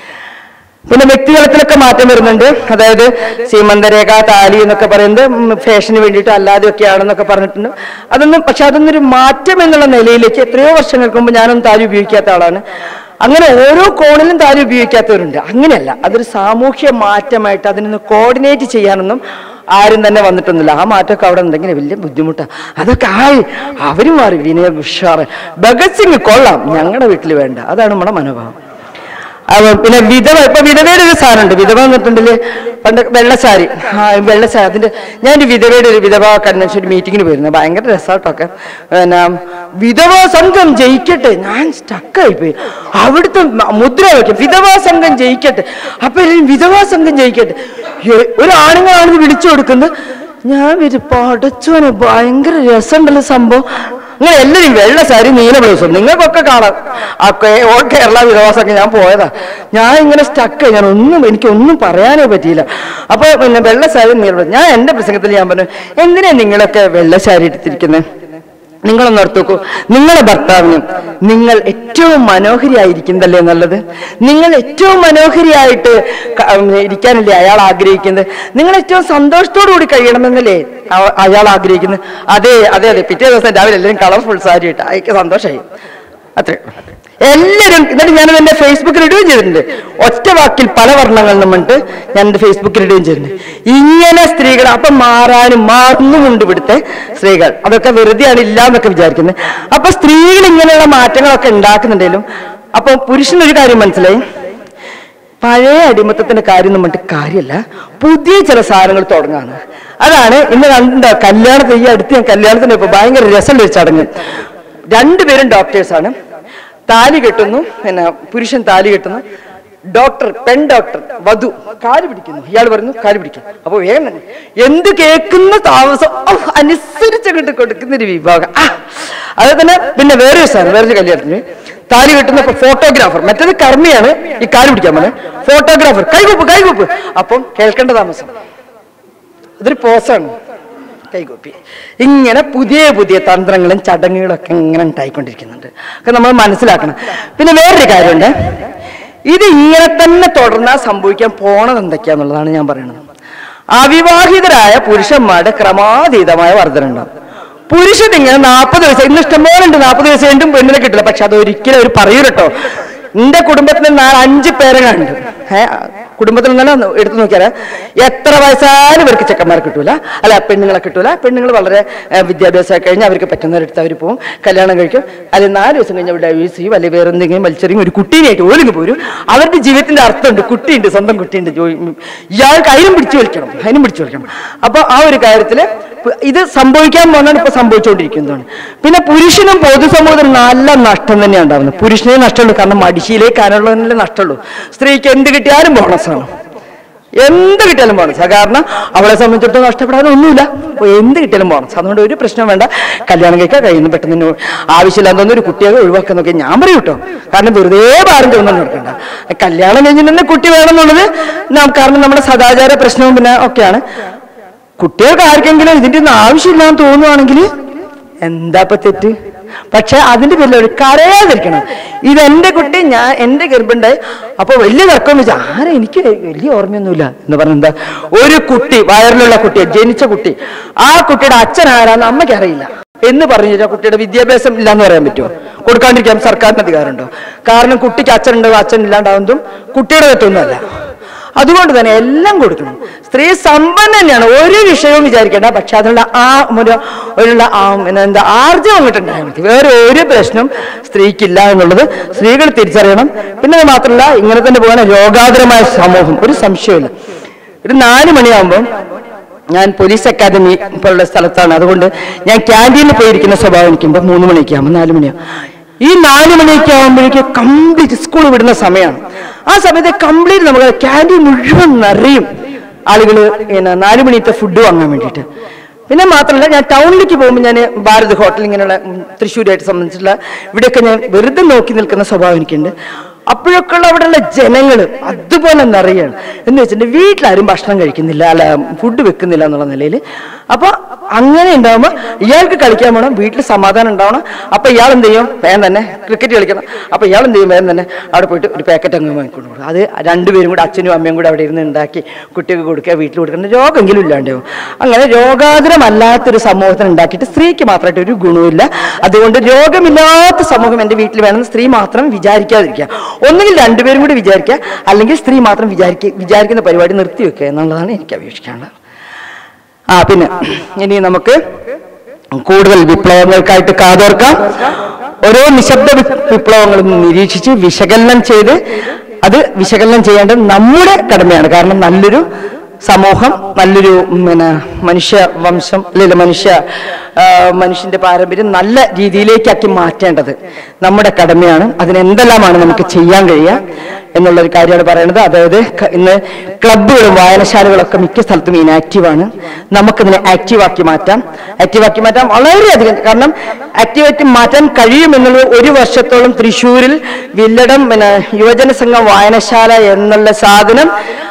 പിന്നെ വ്യക്തിതലത്തിലൊക്കെ മാറ്റം വരുന്നുണ്ട് അതായത് സീമന്തരേഖ താലി എന്നൊക്കെ പറയുന്നത് ഫാഷന് വേണ്ടിയിട്ട് അല്ലാതെയൊക്കെയാണെന്നൊക്കെ പറഞ്ഞിട്ടുണ്ട് അതൊന്നും പക്ഷെ അതൊന്നും ഒരു മാറ്റം എന്നുള്ള നിലയിലേക്ക് എത്രയോ വർഷങ്ങൾക്ക് മുമ്പ് ഞാനൊന്നും താലി ഉപയോഗിക്കാത്ത ആളാണ് അങ്ങനെ ഓരോ കോണിലും താലി ഉപയോഗിക്കാത്തവരുണ്ട് അങ്ങനെയല്ല അതൊരു സാമൂഹ്യ മാറ്റമായിട്ട് അതിനൊന്ന് കോർഡിനേറ്റ് ചെയ്യാനൊന്നും ആരും തന്നെ വന്നിട്ടൊന്നുമില്ല ആ മാറ്റമൊക്കെ അവിടെ എന്തെങ്കിലും വലിയ ബുദ്ധിമുട്ടാണ് അതൊക്കെ ആയി അവരും മാറി വിനയ ഉഷാറ് ഭഗത് സിംഗ് കൊള്ളാം ഞങ്ങളുടെ വീട്ടിൽ വേണ്ട അതാണ് നമ്മുടെ മനോഭാവം അവ പിന്നെ വിധവ ഇപ്പൊ വിധവയുടെ ഒരു സാധനമുണ്ട് വിധവ എന്നിട്ടുണ്ടെങ്കിൽ പണ്ട് വെള്ളസാരി ആ വെള്ളസാരി അതിന്റെ ഞാൻ ഒരു വിധവയുടെ ഒരു വിധവ കൺവെൻഷൻ ഒരു മീറ്റിങ്ങിന് പോയിരുന്നു ഭയങ്കര രസമായിട്ടൊക്കെ പിന്നെ വിധവാ സംഘം ജയിക്കട്ടെ ഞാൻ സ്റ്റക്കായി പോയി അവിടുത്തെ മ- മുദ്ര വയ്ക്കും വിധവാ സംഘം ജയിക്കട്ടെ അപ്പൊ എല്ലാവരും വിധവാ സംഘം ജയിക്കട്ടെ ഏ, ഒരു ആണുങ്ങളാണ് വിളിച്ചു കൊടുക്കുന്നത് ഞാൻ ഒരു പടച്ചോനെ ഭയങ്കര രസമുണ്ടല്ലോ സംഭവം നിങ്ങൾ എല്ലാവരും വെള്ള സാരി നീല ബ്ലൗസും നിങ്ങൾക്കൊക്കെ കാണാം ആ കേ- ഓൾ കേരള വിധവാസമൊക്കെ ഞാൻ പോയതാ ഞാൻ ഇങ്ങനെ സ്റ്റക്ക് ഞാൻ ഒന്നും എനിക്ക് ഒന്നും പറയാനേ പറ്റിയില്ല അപ്പൊ പിന്നെ വെള്ള സാരി നീല ബ്ലൗസ് ഞാൻ എന്റെ പ്രസംഗത്തിൽ ഞാൻ പറഞ്ഞു എന്തിനാ നിങ്ങളൊക്കെ വെള്ള സാരി എടുത്തിരിക്കുന്നത് നിങ്ങളൊന്ന് ഓർത്ത് നോക്കൂ നിങ്ങളെ ഭർത്താവിനും നിങ്ങൾ ഏറ്റവും മനോഹരിയായിരിക്കുന്നതല്ലേ നല്ലത് നിങ്ങൾ ഏറ്റവും മനോഹരിയായിട്ട് ക- ഉം, ഇരിക്കാനല്ലേ അയാൾ ആഗ്രഹിക്കുന്നത് നിങ്ങൾ ഏറ്റവും സന്തോഷത്തോടു കൂടി കഴിയണമെന്നല്ലേ അ- അയാൾ ആഗ്രഹിക്കുന്നത് അതെ അതെ അതെ പിറ്റേ ദിവസം രാവിലെ എല്ലാവരും കളർഫുൾ സാരി ഇട്ട് അയക്ക് സന്തോഷമായി അത്രേ എല്ലാവരും എന്നിട്ട് ഞാനത് എന്റെ ഫേസ്ബുക്കിൽ ഇടുകയും ചെയ്തിട്ടുണ്ട് ഒറ്റ വാക്കിൽ പല വർണ്ണങ്ങൾ പറഞ്ഞിട്ട് ഞാൻ എന്റെ ഫേസ്ബുക്കിൽ ഇടുകയും ചെയ്തിട്ടുണ്ട് ഇങ്ങനെ സ്ത്രീകൾ അപ്പൊ മാറാനും മാറുന്നുമുണ്ട് ഇവിടുത്തെ സ്ത്രീകൾ അതൊക്കെ വെറുതെയാണ് ഇല്ല എന്നൊക്കെ വിചാരിക്കുന്നത് അപ്പൊ സ്ത്രീകൾ ഇങ്ങനെയുള്ള മാറ്റങ്ങളൊക്കെ ഉണ്ടാക്കുന്നുണ്ടെങ്കിലും അപ്പൊ പുരുഷനൊരു കാര്യം മനസ്സിലായി പഴയ അടിമത്തത്തിന്റെ കാര്യം എന്ന് പറഞ്ഞിട്ട് കാര്യമല്ല പുതിയ ചില സാധനങ്ങൾ തുടങ്ങാണ് അതാണ് ഇന്ന് കണ്ട കല്യാണത്തിന് ഈ അടുത്ത് ഞാൻ കല്യാണത്തിന് ഇപ്പൊ ഭയങ്കര രസമുള്ള ഒരു ചടങ്ങ് രണ്ടുപേരും ഡോക്ടേഴ്സാണ് താലി കെട്ടുന്നു പിന്നെ പുരുഷൻ താലി കെട്ടുന്നു ഡോക്ടർ പെൺ ഡോക്ടർ വധു കാല് പിടിക്കുന്നു ഇയാൾ പറയുന്നു കാല് പിടിക്കും അപ്പൊ വേഗം തന്നെ എന്ത് കേൾക്കുന്ന താമസം ഔ, അനുസരിച്ചങ്ങോട്ട് കൊടുക്കുന്ന ഒരു വിഭാഗം ആ, അത് തന്നെ പിന്നെ വേറൊരു സാധനം വേറൊരു കല്യാണത്തിന് താലി കെട്ടുന്ന ഫോട്ടോഗ്രാഫർ മറ്റേത് കർമ്മിയാണ് ഈ കാല് പിടിക്കാൻ പറഞ്ഞത് ഫോട്ടോഗ്രാഫർ കൈകൂപ്പ് കൈകൂപ്പ് അപ്പം കേൾക്കേണ്ട താമസം അതൊരു പോസാണ് കൈകൂപ്പി ഇങ്ങനെ പുതിയ പുതിയ തന്ത്രങ്ങളും ചടങ്ങുകളും ഒക്കെ ഇങ്ങനെ ഉണ്ടായിക്കൊണ്ടിരിക്കുന്നുണ്ട് ഒക്കെ നമ്മൾ മനസ്സിലാക്കണം പിന്നെ വേറൊരു കാര്യമുണ്ട് ഇത് ഇങ്ങനെ തന്നെ തുടർന്നാൽ സംഭവിക്കാൻ പോണത് എന്തൊക്കെയാന്നുള്ളതാണ് ഞാൻ പറയുന്നത് അവിവാഹിതരായ പുരുഷന്മാരുടെ ക്രമാതീതമായ വർധന ഉണ്ടാവും പുരുഷൻ ഇങ്ങനെ നാൽപ്പത് വയസ്സ് ഇന്ന് ഇഷ്ടംപോലെ ഉണ്ട് നാൽപ്പത് വയസ്സ് കഴിഞ്ഞും പെണ്ണിനെ കിട്ടില്ല പക്ഷെ അത് ഒരിക്കലും അവർ പറയൂ കേട്ടോ എന്റെ കുടുംബത്തിൽ നാല് അഞ്ച് പേരങ്ങളുണ്ട് ഏഹ് കുടുംബത്തിൽ നിന്ന് എടുത്തു നോക്കിയാൽ എത്ര വയസ്സായാലും ഇവർക്ക് ചെക്കന്മാരെ കിട്ടൂല അല്ല പെണ്ണുങ്ങളെ കിട്ടൂല പെണ്ണുങ്ങൾ വളരെ ഏഹ്, വിദ്യാഭ്യാസമൊക്കെ കഴിഞ്ഞ് അവർക്ക് പറ്റുന്നവരെടുത്ത് അവർ പോകും കല്യാണം കഴിക്കും അല്ലെങ്കിൽ നാല് ദിവസം കഴിഞ്ഞ് അവർ ഡൈവേഴ്സ് ചെയ്യും അല്ലെങ്കിൽ വേറെ എന്തെങ്കിലും വലിച്ചെറിയും ഒരു കുട്ടീനായിട്ട് ഓലിങ്ങ് പോരും അവരുടെ ജീവിതത്തിന്റെ അർത്ഥമുണ്ട് കുട്ടിയുണ്ട് സ്വന്തം കുട്ടിയുണ്ട് ജോയി ഇയാൾക്ക് അതിനും പിടിച്ചു വലിക്കണം അതിനും പിടിച്ചു വലിക്കണം അപ്പൊ ആ ഒരു കാര്യത്തില് പ് ഇത് സംഭവിക്കാൻ പോകുന്നതാണ് ഇപ്പൊ സംഭവിച്ചുകൊണ്ടിരിക്കുന്നതാണ് പിന്നെ പുരുഷനും പൊതുസമൂഹത്തിനും നല്ല നഷ്ടം തന്നെയാണ് ഉണ്ടാവുന്നത് പുരുഷനെ നഷ്ടമുള്ളൂ കാരണം മടിശിയിലേക്ക് അതിനുള്ളതിനല്ലേ നഷ്ടമുള്ളൂ സ്ത്രീക്ക് എന്ത് കിട്ടിയാലും ബോണസാണ് എന്ത് കിട്ടിയാലും ബോണസ് കാരണം അവളെ സംബന്ധിച്ചിടത്തോളം നഷ്ടപ്പെടാനൊന്നുമില്ല അപ്പൊ എന്ത് കിട്ടിയാലും ബോണസ് അതുകൊണ്ട് ഒരു പ്രശ്നം വേണ്ട കല്യാണം കഴിക്കാൻ കഴിയുന്നു പെട്ടെന്ന് തന്നെ ആവശ്യമില്ലാന്ന് ഒരു കുട്ടിയെ ഒഴിവാക്കാൻ നോക്കി ഞാൻ പറയും കേട്ടോ കാരണം വെറുതെ ഭാരം തോന്നുന്നു നടക്കണ്ട കല്യാണം കഴിഞ്ഞ് തന്നെ കുട്ടി വേണമെന്നുള്ളത് നാം കാരണം നമ്മുടെ സദാചാര പ്രശ്നവും പിന്നെ ഒക്കെയാണ് കുട്ടികൾക്ക് ആർക്കെങ്കിലും ഇതിന്റെ ഒന്നും ആവശ്യമില്ലാന്ന് തോന്നുവാണെങ്കിൽ എന്താ ഇപ്പൊ തെറ്റ് പക്ഷെ അതിന്റെ പേരിൽ ഒരു കരയാതിരിക്കണം ഇത് എന്റെ കുട്ടി ഞാൻ എന്റെ ഗർഭുണ്ടായി അപ്പൊ വലിയ തർക്കം വെച്ചാൽ ആരാ എനിക്ക് വലിയ ഓർമ്മയൊന്നുമില്ല എന്ന് പറഞ്ഞ എന്താ ഒരു കുട്ടി വയറിലുള്ള കുട്ടി ജനിച്ച കുട്ടി ആ കുട്ടിയുടെ അച്ഛൻ ആരാന്ന് അമ്മയ്ക്ക് അറിയില്ല എന്ന് പറഞ്ഞു കഴിഞ്ഞാൽ കുട്ടിയുടെ വിദ്യാഭ്യാസം ഇല്ലാന്ന് പറയാൻ പറ്റുമോ കൊടുക്കാണ്ടിരിക്കാൻ സർക്കാരിന് അധികാരമുണ്ടോ കാരണം കുട്ടിക്ക് അച്ഛൻ ഉണ്ടാവും അച്ഛൻ ഇല്ലാണ്ടാവുന്നതും കുട്ടിയുടെ തെറ്റൊന്നുമല്ല അതുകൊണ്ട് തന്നെ എല്ലാം കൊടുക്കണം സ്ത്രീ സമ്പന്ന തന്നെയാണ് ഒരു വിഷയവും വിചാരിക്കേണ്ട പക്ഷെ അതിനുള്ള ആ ഒരു അതിനുള്ള ആ പിന്നെ എന്താ ആർജം അങ്ങോട്ട് ഉണ്ടായാൽ മതി വേറെ ഒരു പ്രശ്നം സ്ത്രീക്കില്ല എന്നുള്ളത് സ്ത്രീകൾ തിരിച്ചറിയണം പിന്നെ അത് മാത്രമല്ല ഇങ്ങനെ തന്നെ പോകാൻ രോഗാതുരമായ സമൂഹം ഒരു സംശയമില്ല ഒരു നാല് മണിയാകുമ്പോൾ ഞാൻ പോലീസ് അക്കാദമി പോലുള്ള സ്ഥലത്താണ് അതുകൊണ്ട് ഞാൻ ക്യാൻറ്റീനിൽ പോയിരിക്കുന്ന സ്വഭാവം എനിക്കുണ്ട് മൂന്ന് മണിയൊക്കെ ആകുമ്പോൾ നാല് മണിയാകും ഈ നാല് മണിയൊക്കെ ആകുമ്പോഴേക്ക് കംപ്ലീറ്റ് സ്കൂൾ വിടുന്ന സമയമാണ് ആ സമയത്ത് കംപ്ലീറ്റ് നമുക്ക് ക്യാൻറ്റീൻ മുഴുവൻ നിറയും ആളുകൾ പിന്നെ നാല് മണിയത്തെ ഫുഡ് വാങ്ങാൻ വേണ്ടിയിട്ട് പിന്നെ മാത്രമല്ല ഞാൻ ടൗണിലേക്ക് പോകുമ്പോൾ ഞാൻ ഭാരത് ഹോട്ടൽ ഇങ്ങനെയുള്ള ഉം, തൃശ്ശൂരായിട്ട് സംബന്ധിച്ചുള്ള ഇവിടെയൊക്കെ ഞാൻ വെറുതെ നോക്കി നിൽക്കുന്ന സ്വഭാവം എനിക്കുണ്ട് അപ്പോഴൊക്കെ ഉള്ള അവിടെയുള്ള ജനങ്ങൾ അതുപോലെ നിറയാണ് എന്ന് വെച്ചിട്ടുണ്ടെങ്കിൽ വീട്ടിലാരും ഭക്ഷണം കഴിക്കുന്നില്ല അല്ല ഫുഡ് വെക്കുന്നില്ല എന്നുള്ള നിലയിൽ അപ്പൊ അങ്ങനെ ഉണ്ടാവുമ്പോൾ ഇയാൾക്ക് കളിക്കാൻ വേണം വീട്ടിൽ സമാധാനം ഉണ്ടാവണം അപ്പൊ ഇയാൾ എന്ത് ചെയ്യും വേഗം തന്നെ ക്രിക്കറ്റ് കളിക്കണം അപ്പൊ ഇയാൾ എന്ത് ചെയ്യും വേഗം തന്നെ അവിടെ പോയിട്ട് ഒരു പാക്കറ്റ് അങ്ങ് വാങ്ങിക്കൊണ്ട് കൊടുക്കും അത് രണ്ടുപേരും കൂടെ അച്ഛനും അമ്മയും കൂടെ അവിടെ ഇരുന്ന് ഉണ്ടാക്കി കുട്ടികൾക്ക് കൊടുക്കുക വീട്ടിൽ കൊടുക്കുന്ന രോഗമെങ്കിലും ഇല്ലാണ്ടാവും അങ്ങനെ രോഗാതുരമല്ലാത്തൊരു സമൂഹത്തിന് ഉണ്ടാക്കിയിട്ട് സ്ത്രീക്ക് മാത്രമായിട്ട് ഒരു ഗുണവുമില്ല അതുകൊണ്ട് രോഗമില്ലാത്ത സമൂഹം എൻ്റെ വീട്ടിൽ വേണമെന്ന് സ്ത്രീ മാത്രം വിചാരിക്കാതിരിക്കുക ഒന്നുകിൽ രണ്ടുപേരും കൂടി വിചാരിക്കുക അല്ലെങ്കിൽ സ്ത്രീ മാത്രം വിചാരിക്കുക വിചാരിക്കുന്ന പരിപാടി നിർത്തിവെക്കുക എന്നുള്ളതാണ് എനിക്ക് അപേക്ഷിക്കാനുള്ളത് ആ പിന്നെ ഇനി നമുക്ക് കൂടുതൽ വിപ്ലവങ്ങൾക്കായിട്ട് കാതോർക്കാം ഓരോ നിശബ്ദ വി- വിപ്ലവങ്ങളും നിരീക്ഷിച്ച് വിശകലനം ചെയ്ത് അത് വിശകലനം ചെയ്യേണ്ടത് നമ്മുടെ കടമയാണ് കാരണം നല്ലൊരു സമൂഹം നല്ലൊരു ഉം, പിന്നെ മനുഷ്യ വംശം അല്ലെങ്കിൽ മനുഷ്യ ആ, മനുഷ്യന്റെ പാരമ്പര്യം നല്ല രീതിയിലേക്കാക്കി മാറ്റേണ്ടത് നമ്മുടെ കടമയാണ് അതിന് എന്തെല്ലാമാണ് നമുക്ക് ചെയ്യാൻ കഴിയുക എന്നുള്ളൊരു കാര്യമാണ് പറയുന്നത് അതായത് ക- ഇന്ന് ക്ലബ്ബുകളും വായനശാലകളൊക്കെ മിക്ക സ്ഥലത്തും ഇനാക്റ്റീവാണ് നമുക്കിതിനെ ആക്റ്റീവാക്കി മാറ്റാം ആക്റ്റീവാക്കി മാറ്റാം വളരെയധികം കാരണം ആക്റ്റീവാക്കി മാറ്റാൻ കഴിയുമെന്നുള്ളത് ഒരു വർഷത്തോളം തൃശ്ശൂരിൽ വില്ലടം പിന്നെ യുവജന സംഘം വായനശാല എന്നുള്ള സാധനം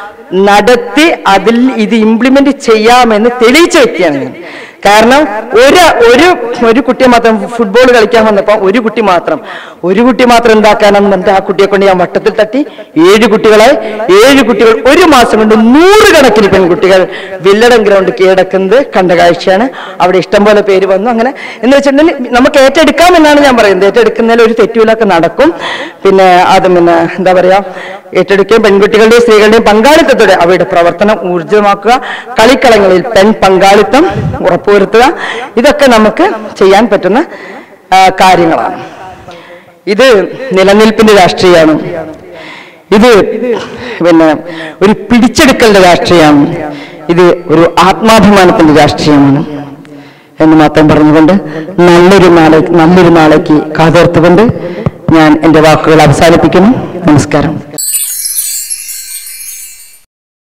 നടത്തി അതിൽ ഇത് ഇംപ്ലിമെന്റ് ചെയ്യാമെന്ന് തെളിയിച്ച വ്യക്തിയാണ് ഞാൻ കാരണം ഒരു ഒരു ഒരു കുട്ടിയെ മാത്രം ഫുട്ബോൾ കളിക്കാൻ വന്നപ്പോൾ ഒരു കുട്ടി മാത്രം ഒരു കുട്ടി മാത്രം എന്താക്കാനെന്ന് പറഞ്ഞിട്ട് ആ കുട്ടിയെ കൊണ്ട് ഞാൻ വട്ടത്തിൽ തട്ടി ഏഴ് കുട്ടികളെ ഏഴ് കുട്ടികൾ ഒരു മാസം കൊണ്ട് നൂറുകണക്കിന് പെൺകുട്ടികൾ വില്ലടം ഗ്രൗണ്ട് കീഴടക്കുന്നത് കണ്ട കാഴ്ചയാണ് അവിടെ ഇഷ്ടംപോലെ പേര് വന്നു അങ്ങനെ എന്ന് വെച്ചിട്ടുണ്ടെങ്കിൽ നമുക്ക് ഏറ്റെടുക്കാം എന്നാണ് ഞാൻ പറയുന്നത് ഏറ്റെടുക്കുന്നതിൽ ഒരു തെറ്റുകളൊക്കെ നടക്കും പിന്നെ അത് പിന്നെ എന്താ പറയാ ഏറ്റെടുക്കുകയും പെൺകുട്ടികളുടെയും സ്ത്രീകളുടെയും പങ്കാളിത്തത്തോടെ അവയുടെ പ്രവർത്തനം ഊർജിതമാക്കുക കളിക്കളങ്ങളിൽ പെൺ പങ്കാളിത്തം ഉറപ്പുവരുത്തുക ഇതൊക്കെ നമുക്ക് ചെയ്യാൻ പറ്റുന്ന ആ, കാര്യങ്ങളാണ് ഇത് നിലനിൽപ്പിന്റെ രാഷ്ട്രീയമാണ് ഇത് പിന്നെ ഒരു പിടിച്ചെടുക്കലിന്റെ രാഷ്ട്രീയമാണ് ഇത് ഒരു ആത്മാഭിമാനത്തിന്റെ രാഷ്ട്രീയമാണ് എന്ന് മാത്രം പറഞ്ഞുകൊണ്ട് നല്ലൊരു നാളെ നല്ലൊരു നാളേക്ക് കാതോർത്തുകൊണ്ട് ഞാൻ എൻ്റെ വാക്കുകൾ അവസാനിപ്പിക്കുന്നു നമസ്കാരം